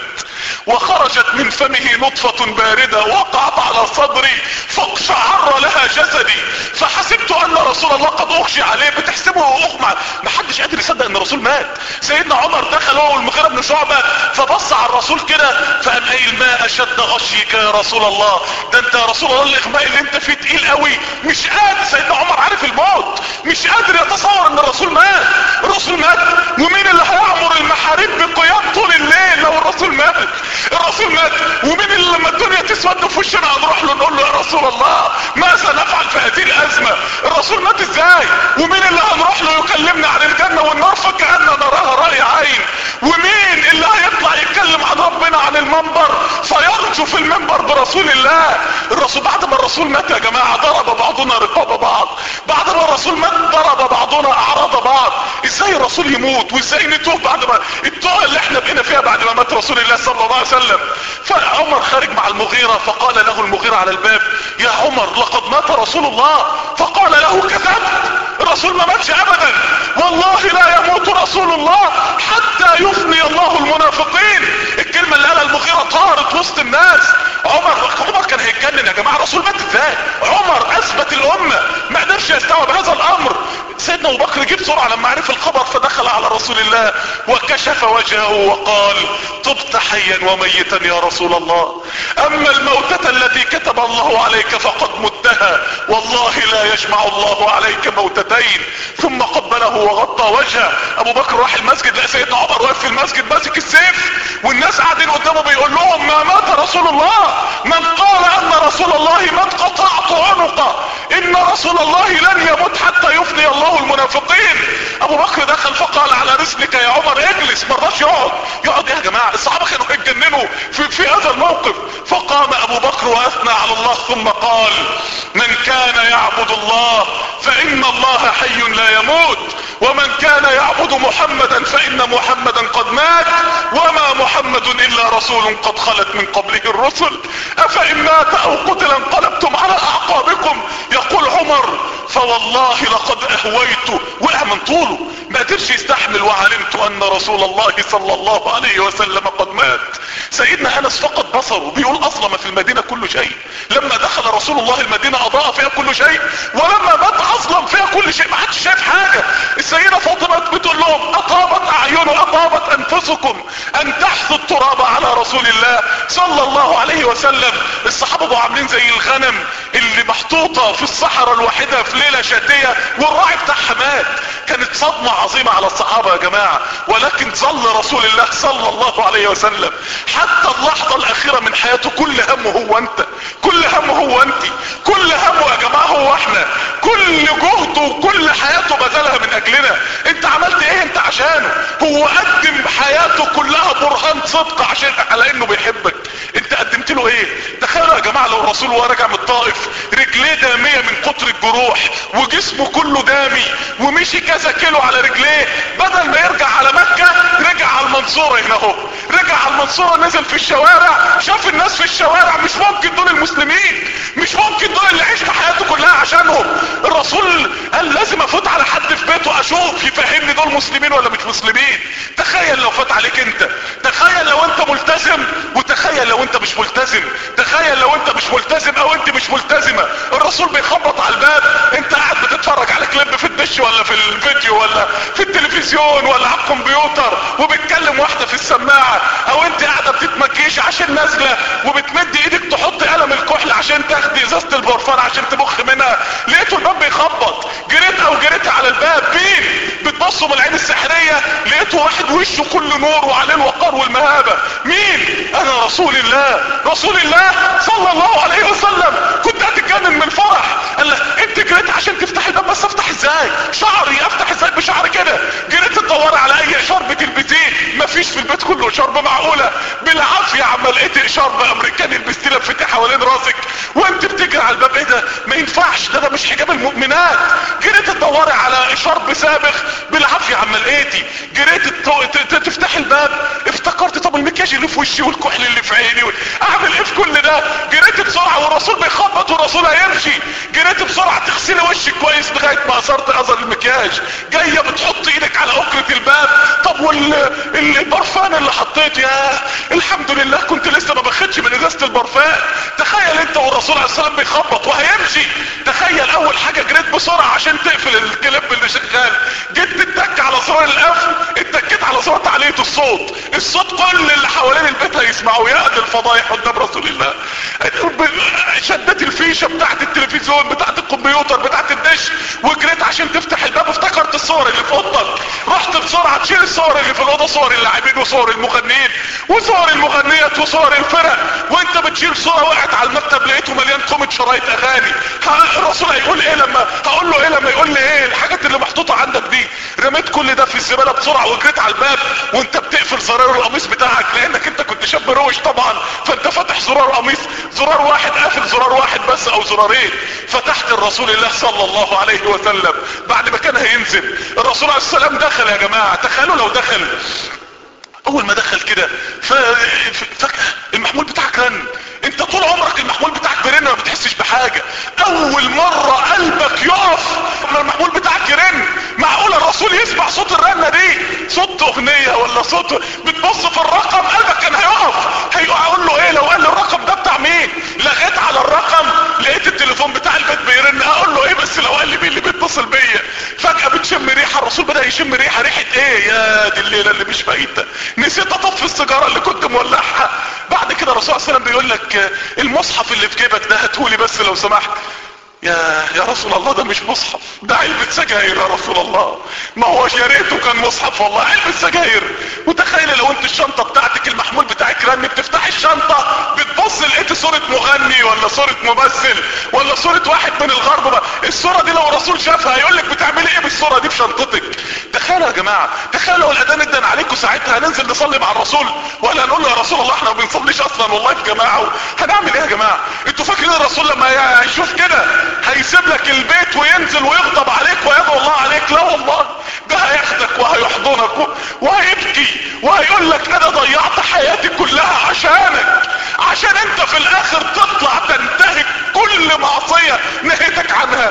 وخرجت من فمه نطفة باردة وقعت على صدري فاقشعر لها جسدي فحسبت ان رسول الله قد اغشي عليه بتحسبه اغمى ما حدش قادر يصدق ان الرسول مات سيدنا عمر دخل هو والمغيرة بن شعبة فبص على الرسول كده فقام قايل ما اشد غشيك يا رسول الله ده انت يا رسول الله الاغماء اللي انت فيه تقيل قوي مش قادر سيدنا عمر عارف الموت مش قادر يتصور ان الرسول مات الرسول مات ومين اللي هيعمر المحاريب بقيام طول الليل لو الرسول مات الرسول مات ومين اللي لما الدنيا تسود في وشنا هنروح له نقول له يا رسول الله ماذا نفعل في هذه الازمة الرسول مات ازاي ومين اللي هنروح له يكلمنا عن الجنة والنار فكأننا نراها رأي عين ومين اللي هيطلع يتكلم عن ربنا عن المنبر فيرجو في المنبر برسول الله الرسول بعد ما الرسول مات يا جماعة ضرب بعضنا رقاب بعض بعد ما الرسول مات ضرب بعضنا اعراض بعض ازاي الرسول يموت وازاي نتوب بعد ما التوبة اللي احنا بقينا فيها بعد ما مات رسول الله صلى الله عليه وسلم فعمر خارج مع المغيرة فقال له المغيرة على الباب يا عمر لقد مات رسول الله فقال له كذبت الرسول ما ماتش ابدا والله لا يموت رسول الله حتى يفني الله المنافقين الكلمة اللي قالها المغيرة طارت وسط الناس عمر عمر كان هيتجنن يا جماعة الرسول مات ازاي عمر اثبت الامة ما قدرش يستوعب هذا الامر سيدنا ابو بكر جه بسرعه لما عرف الخبر فدخل على رسول الله وكشف وجهه وقال طبت حيا وميتا يا رسول الله اما الموتة التي كتب الله عليك فقد متها والله لا يجمع الله عليك موتتين ثم قبله وغطى وجهه ابو بكر راح المسجد لقى سيدنا عمر واقف في المسجد ماسك السيف والناس قاعدين قدامه بيقول لهم ما مات رسول الله من قال ان رسول الله مات قطعت عنقه ان رسول الله لن يموت حتى يفني الله المنافقين ابو بكر دخل فقال على رسلك يا عمر اجلس مرضاش يقعد يقعد يا جماعة الصحابة كانوا هيتجننوا في, في هذا الموقف فقام ابو بكر واثنى على الله ثم قال من كان يعبد الله فان الله حي لا يموت ومن كان يعبد محمدا فان محمدا قد مات وما محمد الا رسول قد خلت من قبله الرسل افان مات او قتل انقلبتم على اعقابكم يقول عمر فوالله لقد اهويت وقع من طوله ما قدرش يستحمل وعلمت ان رسول الله صلى الله عليه وسلم قد مات سيدنا انس فقد بصره بيقول اظلم في المدينة كل شيء لما دخل رسول الله المدينة اضاء فيها كل شيء ولما مات اظلم فيها كل شيء ما حدش شايف حاجة السيدة فاطمة بتقول لهم اطابت اعين اطابت انفسكم ان تحثوا التراب على رسول الله صلى الله عليه وسلم الصحابة بقوا عاملين زي الغنم اللي محطوطة في الصحراء الواحدة في ليلة شاتية والراعي بتاعها مات كانت صدمة عظيمة على الصحابة يا جماعة ولكن ظل رسول الله صلى الله عليه وسلم حتى اللحظة الاخيرة من حياته كل همه هو انت كل همه هو انت كل همه يا جماعة هو احنا كل جهده وكل حياته بذلها من اجلنا انت عملت ايه انت عشانه هو قدم حياته كلها برهان صدق عشان على انه بيحبك انت قدمت له ايه تخيلوا يا جماعة لو الرسول وهو راجع من الطائف رجليه دامية من كتر الجروح وجسمه كله دامي ومشي كذا كيلو على رجليه بدل ما يرجع على مكة رجع على المنصورة هنا اهو رجع على المنصورة نزل في الشوارع شاف الناس في الشوارع مش ممكن دول المسلمين مش ممكن دول اللي عيش في حياته كلها عشانهم الرسول قال لازم افوت على حد في بيته اشوف يفهمني دول مسلمين ولا مش مسلمين تخيل لو فات عليك انت تخيل لو انت ملتزم وتخيل لو انت مش ملتزم تخيل لو انت مش ملتزم او انت مش ملتزمة الرسول بيخبط على الباب انت قاعد بتتفرج على كليب في الدش ولا في الفيديو ولا في التلفزيون ولا على الكمبيوتر وبتكلم واحدة في السماعة او انت قاعدة بتتمكيش عشان نازلة وبتمد ايدك البرفان عشان تبخ منها لقيته الباب بيخبط جريت او جريت على الباب مين بتبصوا من العين السحرية لقيته واحد وشه كله نور وعليه الوقار والمهابة مين انا رسول الله رسول الله صلى الله عليه وسلم كنت هتتجنن من الفرح قال له انت جريت عشان تفتح الباب بس افتح ازاي شعري افتح ازاي بشعر كده جريت تدوري على اي شرب تلبسيه مفيش في البيت كله شرب معقولة بالعافية عما لقيت شرب امريكاني لبستيه لفتي حوالين راسك وانت بتجري على الباب ايه ده ما ينفعش ده ده مش حجاب المؤمنات جريت تدوري على شرب سابخ بالعافية عما لقيتي جريت تفتح الباب افتكرت طب المكياج اللي في وشي والكحل اللي في عيني اعمل ايه في كل ده جريت بسرعة والرسول بيخبط والرسول هيمشي جريت بسرعة تغسلي وشك كويس لغاية ما اثرت اثر المكياج جاية بتحط ايدك على اكرة الباب طب والبرفان اللي حطيت يا الحمد لله كنت لسه ما باخدش من ازازة البرفان تخيل انت والرسول عليه السلام بيخبط وهيمشي تخيل اول حاجة جريت بسرعة عشان تقفل الكليب اللي شغال جيت تتك على زرار القفل اتكيت على زرار تعلية الصوت الصوت كل اللي حوالين البيت هيسمعوا يا الفضايح قدام رسول الله شدت الفيشة بتاعت التلفزيون بتاعت الكمبيوتر بتاعت الدش وجريت عشان تفتح الباب افتكرت الصور اللي في اوضتك رحت بسرعة تشيل الصور اللي في الاوضة صور اللاعبين وصور المغنيين وصور المغنيات وصور الفرق وانت بتشيل صورة وقعت على المكتب لقيته مليان كومة شرايط اغاني الرسول هيقول ايه لما هقول له ايه لما يقول لي ايه الحاجات اللي محطوطة عندك دي رميت كل ده في الزبالة بسرعة وجريت على الباب وانت بتقفل زرار القميص بتاعك لانك انت كنت شاب روش طبعا فانت فاتح زرار قميص زرار واحد قافل زرار واحد بس او زرارين فتحت الرسول الله صلى الله عليه وسلم بعد ما كان هينزل الرسول عليه السلام دخل يا جماعة تخيلوا لو دخل اول ما دخل كده فجأة المحمول بتاعك رن انت طول عمرك المحمول بتاعك بيرن ما بتحسش بحاجة اول مرة قلبك يقف لما المحمول بتاعك يرن معقول الرسول يسمع صوت الرنة دي صوت اغنية ولا صوت بتبص في الرقم قلبك كان هيقف هيقول له ايه لو قال له الرقم ده بتاع مين لغيت على الرقم لقيت التليفون بتاع البيت بيرن اقول له ايه بس لو قال لي مين اللي بيتصل بيا فجأة بتشم ريحة الرسول بدأ يشم ريحة ريحة ايه يا دي الليلة اللي مش فايتة نسيت اطفي السيجارة اللي كنت مولعها بعد كده الرسول صلى الله عليه وسلم بيقول لك المصحف اللي في جيبك ده هاتهولي بس لو سمحت يا يا رسول الله ده مش مصحف ده علبة سجاير يا رسول الله ما هوش يا ريته كان مصحف والله علبة سجاير وتخيل لو انت الشنطة بتاعتك المحمول بتاعك رن بتفتح الشنطة بتبص لقيت صورة مغني ولا صورة ممثل ولا صورة واحد من الغرب بقى الصورة دي لو الرسول شافها هيقول لك بتعملي ايه بالصورة دي في شنطتك تخيلوا يا جماعة تخيلوا لو الاذان ادن عليكم ساعتها هننزل نصلي مع الرسول ولا هنقول له يا رسول الله احنا ما بنصليش اصلا والله في جماعة هنعمل ايه يا جماعة انتوا فاكرين الرسول لما يشوف كده هيسيب لك البيت وينزل ويغضب عليك ويدعو الله عليك لا والله ده هياخدك وهيحضنك وهيبكي وهيقول لك انا ضيعت حياتي كلها عشانك عشان انت في الاخر تطلع تنتهك كل معصية نهيتك عنها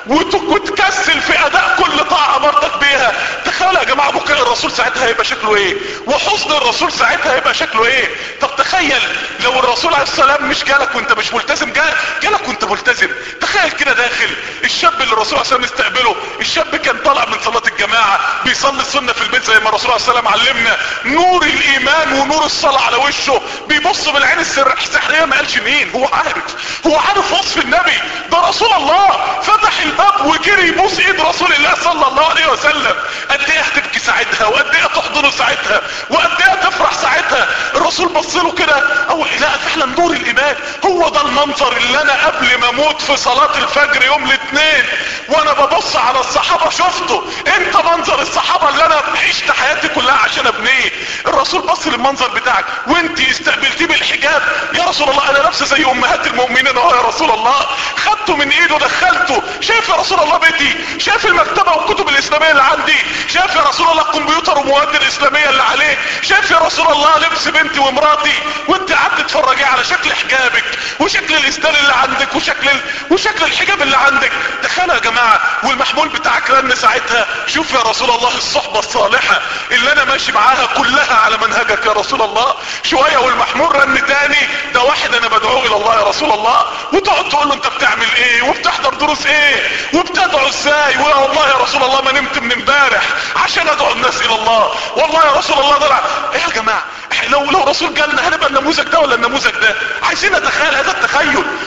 وتكسل في اداء كل طاعة مرتك بيها تخيل يا جماعة بكرة الرسول ساعتها هيبقى شكله ايه وحزن الرسول ساعتها هيبقى شكله ايه طب تخيل لو الرسول عليه السلام مش جالك وانت مش ملتزم جالك وانت ملتزم تخيل كده داخل الشاب اللي الرسول عليه السلام استقبله الشاب كان طالع من صلاة الجماعة بيصلي السنة في البيت زي ما الرسول عليه السلام علمنا نور الايمان ونور الصلاة على وشه بيبص بالعين السحرية ما قالش مين هو عارف هو عارف وصف النبي ده رسول الله فتح الباب وجري يبوس ايد رسول الله صلى الله عليه وسلم قد ايه هتبكي ساعتها وقد ايه تحضنه ساعتها وقد ايه تفرح ساعتها الرسول بص له كده او لا فعلا نور الايمان هو ده المنظر اللي انا قبل ما اموت في صلاة الفجر يوم الاثنين وانا ببص على الصحابة شفته انت منظر الصحابة اللي انا عشت حياتي كلها عشان ابنيه الرسول بص للمنظر بتاعك وانت استقبلتيه بالحجاب يا رسول الله انا نفسي زي امهات المؤمنين اهو يا رسول الله خدته من ايده دخلته شايف يا رسول الله بيتي شايف المكتبة والكتب الاسلامية اللي عندي شايف يا رسول الله الكمبيوتر ومواد الاسلامية اللي عليه شايف يا رسول الله لبس بنتي ومراتي وانت قعدت تتفرجي على شكل حجابك وشكل الاسدال اللي عندك وشكل ال... وشكل الحجاب اللي عندك تخيلوا يا جماعة والمحمول بتاعك رن ساعتها شوف يا رسول الله الصحبة الصالحة اللي انا ماشي معاها كلها على منهجك يا رسول الله شوية والمحمول رن تاني ده واحد انا بدعوه الى الله يا رسول الله وتقعد تقول له انت بتعمل ايه وبتحضر دروس ايه وبتدعو ازاي ويا والله يا رسول الله ما نمت من امبارح عشان ادعو الناس الى الله والله يا رسول الله ده ايه يا جماعة لو لو رسول جالنا هنبقى النموذج ده ولا النموذج ده عايزين نتخيل هذا التخيل بل عايز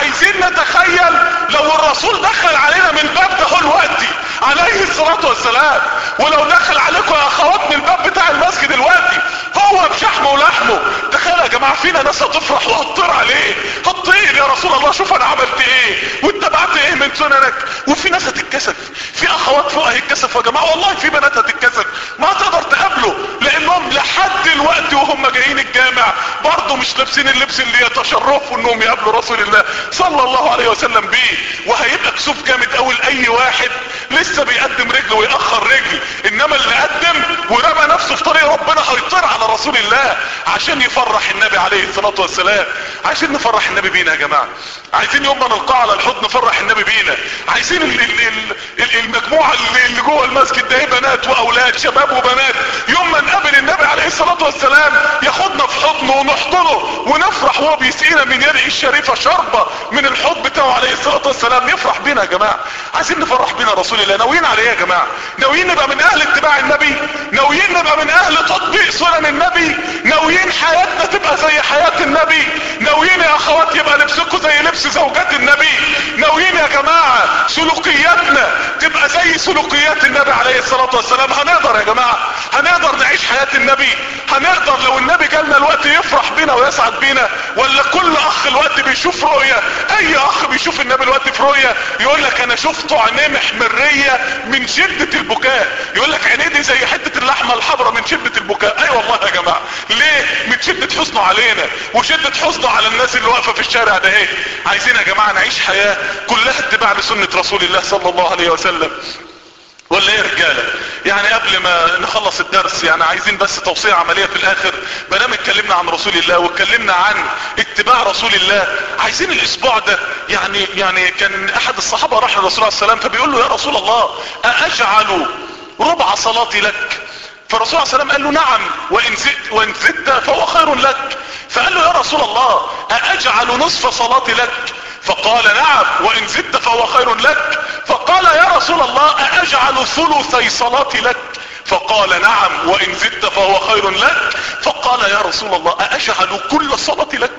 عايزين نتخيل لو الرسول دخل علينا من الباب ده هو دلوقتي عليه الصلاة والسلام ولو دخل عليكم يا اخوات من الباب بتاع المسجد دلوقتي هو بشحمه ولحمه تخيل يا جماعة فينا ناس هتفرح وهتطير عليه هتطير يا رسول الله شوف انا عملت ايه واتبعت ايه من سننك وفي ناس هتتكسف في اخوات فوق هيتكسفوا يا جماعة والله في بنات هتتكسف ما تقدر تقابله لانهم لحد دلوقتي وهم جايين الجامع برضه مش لابسين اللبس اللي يتشرفوا انهم يقابلوا رسول الله صلى الله عليه وسلم بيه وهيبقى كسوف جامد قوي لاي واحد لسه بيقدم رجل ويأخر رجل انما اللي قدم ورمى نفسه في طريق ربنا هيطير على رسول الله عشان يفرح النبي عليه الصلاة والسلام عايزين نفرح النبي بينا يا جماعة عايزين يوم ما نلقاه على الحوض نفرح النبي بينا عايزين ال ال ال المجموعة اللي, اللي جوه المسجد ده بنات واولاد شباب وبنات يوم ما نقابل النبي عليه الصلاة والسلام ياخدنا في حضنه ونحضنه ونفرح وهو بيسقينا من يده الشريفة شربة من الحوض بتاعه عليه الصلاة والسلام يفرح بينا يا جماعة عايزين نفرح بينا رسول الله ناويين على ايه يا جماعة ناويين نبقى من اهل اتباع النبي ناويين نبقى من اهل تطبيق سنن النبي ناويين حياتنا تبقى زي حياة النبي ناويين يا اخوات يبقى لبسكم زي لبس زوجات النبي ناويين يا جماعة سلوكياتنا تبقى زي سلوكيات النبي عليه الصلاة والسلام هنقدر يا جماعة هنقدر نعيش حياة النبي هنقدر لو النبي جالنا الوقت يفرح بينا ويسعد بينا ولا كل اخ الوقت بيشوف رؤية اي اخ بيشوف النبي الوقت في رؤية يقول لك انا شفته عينيه محمرية من شدة البكاء يقول لك عينيه دي زي حتة اللحمة الحمراء من شدة البكاء اي أيوة والله يا جماعة ليه من شدة حزنه علينا وشدة حزنه على الناس اللي واقفة في الشارع ده ايه عايزين يا جماعة نعيش حياة كلها اتباع لسنة رسول الله صلى الله عليه وسلم ولا ايه يا رجاله يعني قبل ما نخلص الدرس يعني عايزين بس توصية عملية في الاخر بنام اتكلمنا عن رسول الله واتكلمنا عن اتباع رسول الله عايزين الاسبوع ده يعني يعني كان احد الصحابة راح للرسول عليه السلام فبيقول له يا رسول الله ااجعل ربع صلاتي لك فالرسول عليه السلام قال له نعم وان زدت وان زدت فهو خير لك فقال له يا رسول الله ااجعل نصف صلاتي لك فقال نعم وان زدت فهو خير لك فقال يا رسول الله ااجعل ثلثي صلاتي لك فقال نعم وان زدت فهو خير لك فقال يا رسول الله ااجعل كل صلاتي لك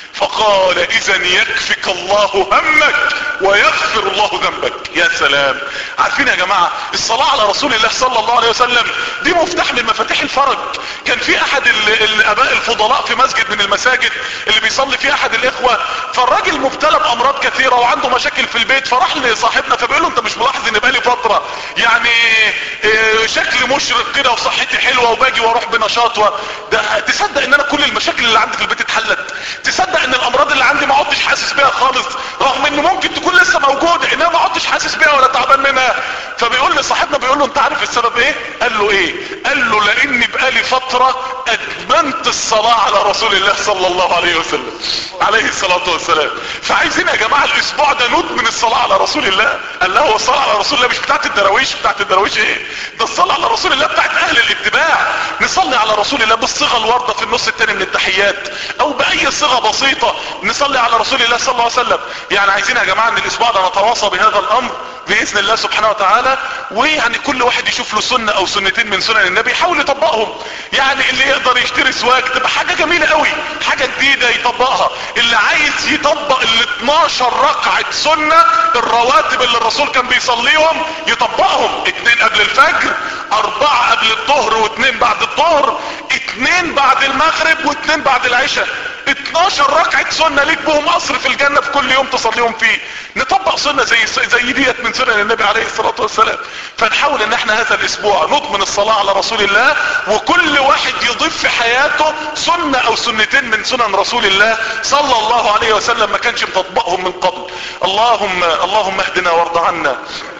فقال اذا يكفك الله همك ويغفر الله ذنبك يا سلام عارفين يا جماعة الصلاة على رسول الله صلى الله عليه وسلم دي مفتاح من مفاتيح الفرج كان في احد الاباء الفضلاء في مسجد من المساجد اللي بيصلي فيه احد الاخوة فالراجل مبتلى بامراض كثيرة وعنده مشاكل في البيت فراح لصاحبنا فبيقول له انت مش ملاحظ ان بقالي فترة يعني اه شكل مشرق كده وصحتي حلوة وباجي واروح بنشاط و... ده تصدق ان انا كل المشاكل اللي عندي في البيت اتحلت تصدق ان الامراض اللي عندي ما عدتش حاسس بيها خالص رغم ان ممكن تكون لسه موجودة انها ما عدتش حاسس بيها ولا تعبان منها فبيقول لصاحبنا بيقول له انت عارف السبب ايه قال له ايه قال له لاني بقالي فترة ادمنت الصلاة على رسول الله صلى الله عليه وسلم عليه الصلاة والسلام فعايزين يا جماعة الاسبوع ده ندمن الصلاة على رسول الله قال له هو الصلاة على رسول الله مش بتاعت الدراويش بتاعت الدراويش ايه ده الصلاة على رسول الله بتاعت اهل الاتباع نصلي على رسول الله بالصيغة الواردة في النص التاني من التحيات او باي صيغة بسيطة نصلي على رسول الله صلى الله عليه وسلم يعني عايزين يا جماعة ان الاسبوع ده نتواصى بهذا الامر باذن الله سبحانه وتعالى ويعني كل واحد يشوف له سنة او سنتين من سنن النبي يحاول يطبقهم يعني اللي يقدر يشتري سواك تبقى حاجة جميلة قوي حاجة جديدة يطبقها اللي عايز يطبق ال 12 ركعة سنة الرواتب اللي الرسول كان بيصليهم يطبقهم اتنين قبل الفجر اربعة قبل الظهر واتنين بعد الظهر اتنين بعد المغرب واتنين بعد العشاء 12 ركعة سنة ليك بهم قصر في الجنة في كل يوم تصليهم فيه نطبق سنة زي زي ديت من سنن النبي عليه الصلاة والسلام فنحاول ان احنا هذا الاسبوع نضمن الصلاة على رسول الله وكل واحد يضيف في حياته سنة او سنتين من سنن رسول الله صلى الله عليه وسلم ما كانش مطبقهم من قبل اللهم اللهم اهدنا وارض عنا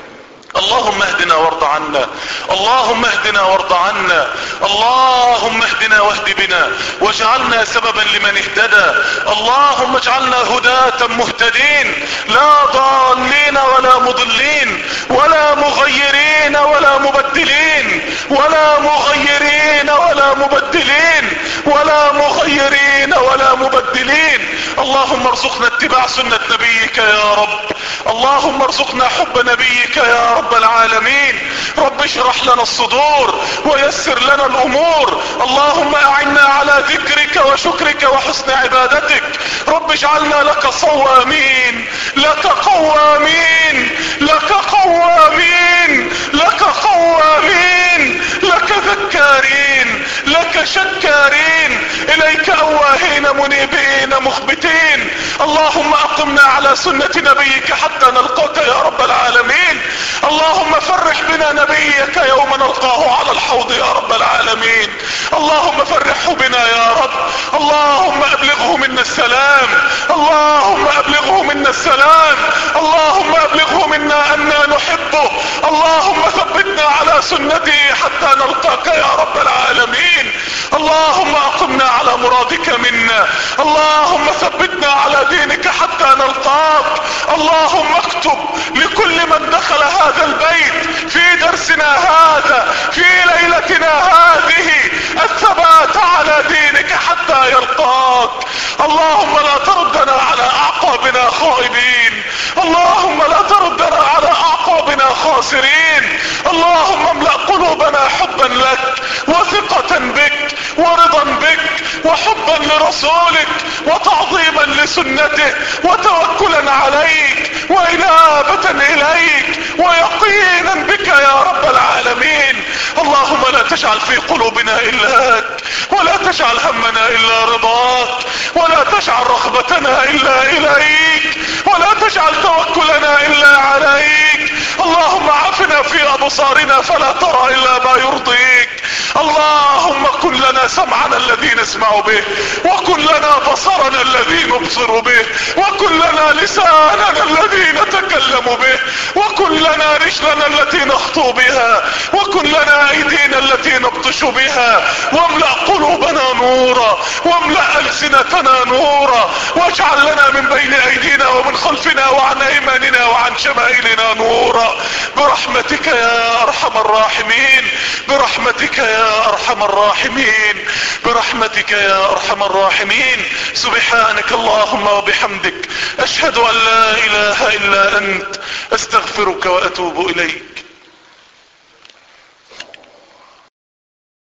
اللهم اهدنا وارض عنا اللهم اهدنا وارض عنا اللهم اهدنا واهد بنا واجعلنا سببا لمن اهتدى اللهم اجعلنا هداة مهتدين لا ضالين ولا مضلين ولا مغيرين ولا مبدلين ولا مغيرين ولا مبدلين ولا مغيرين ولا مبدلين اللهم ارزقنا اتباع سنة نبيك يا رب اللهم ارزقنا حب نبيك يا رب العالمين رب اشرح لنا الصدور ويسر لنا الامور اللهم اعنا على ذكرك وشكرك وحسن عبادتك رب اجعلنا لك صوامين لك قوامين لك قوامين لك قوامين لك ذكارين لك شكارين اليك اواهين منيبين مخبتين اللهم اقمنا على سنة نبيك حتى نلقاك يا رب العالمين اللهم فرح بنا نبيك يوم نلقاه على الحوض يا رب العالمين اللهم فرحه بنا يا رب اللهم ابلغه منا السلام اللهم ابلغه منا السلام اللهم ابلغه منا انا نحبه اللهم ثبتنا على سنته حتى نلقاك يا رب العالمين اللهم اقمنا على مرادك منا اللهم ثبتنا على دينك حتى نلقاك اللهم اكتب لكل من دخل هذا البيت في درسنا هذا في ليلتنا هذه الثبات على دينك حتى يلقاك اللهم لا تردنا على اعقابنا خائبين اللهم لا تردنا على اعقابنا خاسرين اللهم املأ قلوبنا حبا لك وثقة بك ورضا بك وحبا لرسولك وتعظيما لسنته وتوكلا عليك وانابة اليك ويقينا بك يا رب العالمين اللهم لا تجعل في قلوبنا الاك ولا تجعل همنا الا رضاك ولا تجعل رغبتنا الا اليك ولا تجعل توكلنا الا عليك اللهم عافنا في ابصارنا فلا ترى الا ما يرضيك اللهم كن لنا سمعنا الذي نسمع به وكن لنا بصرنا الذي نبصر به وكن لنا لساننا الذي نتكلم به وكن لنا رجلنا التي نخطو بها وكن لنا ايدينا التي نبطش بها واملأ قلوبنا نورا واملأ ألسنتنا نورا واجعل لنا من بين ايدينا ومن خلفنا وعن ايماننا وعن شمائلنا نورا برحمتك يا ارحم الراحمين برحمتك يا ارحم الراحمين برحمتك يا ارحم الراحمين سبحانك اللهم وبحمدك اشهد ان لا اله الا انت استغفرك واتوب اليك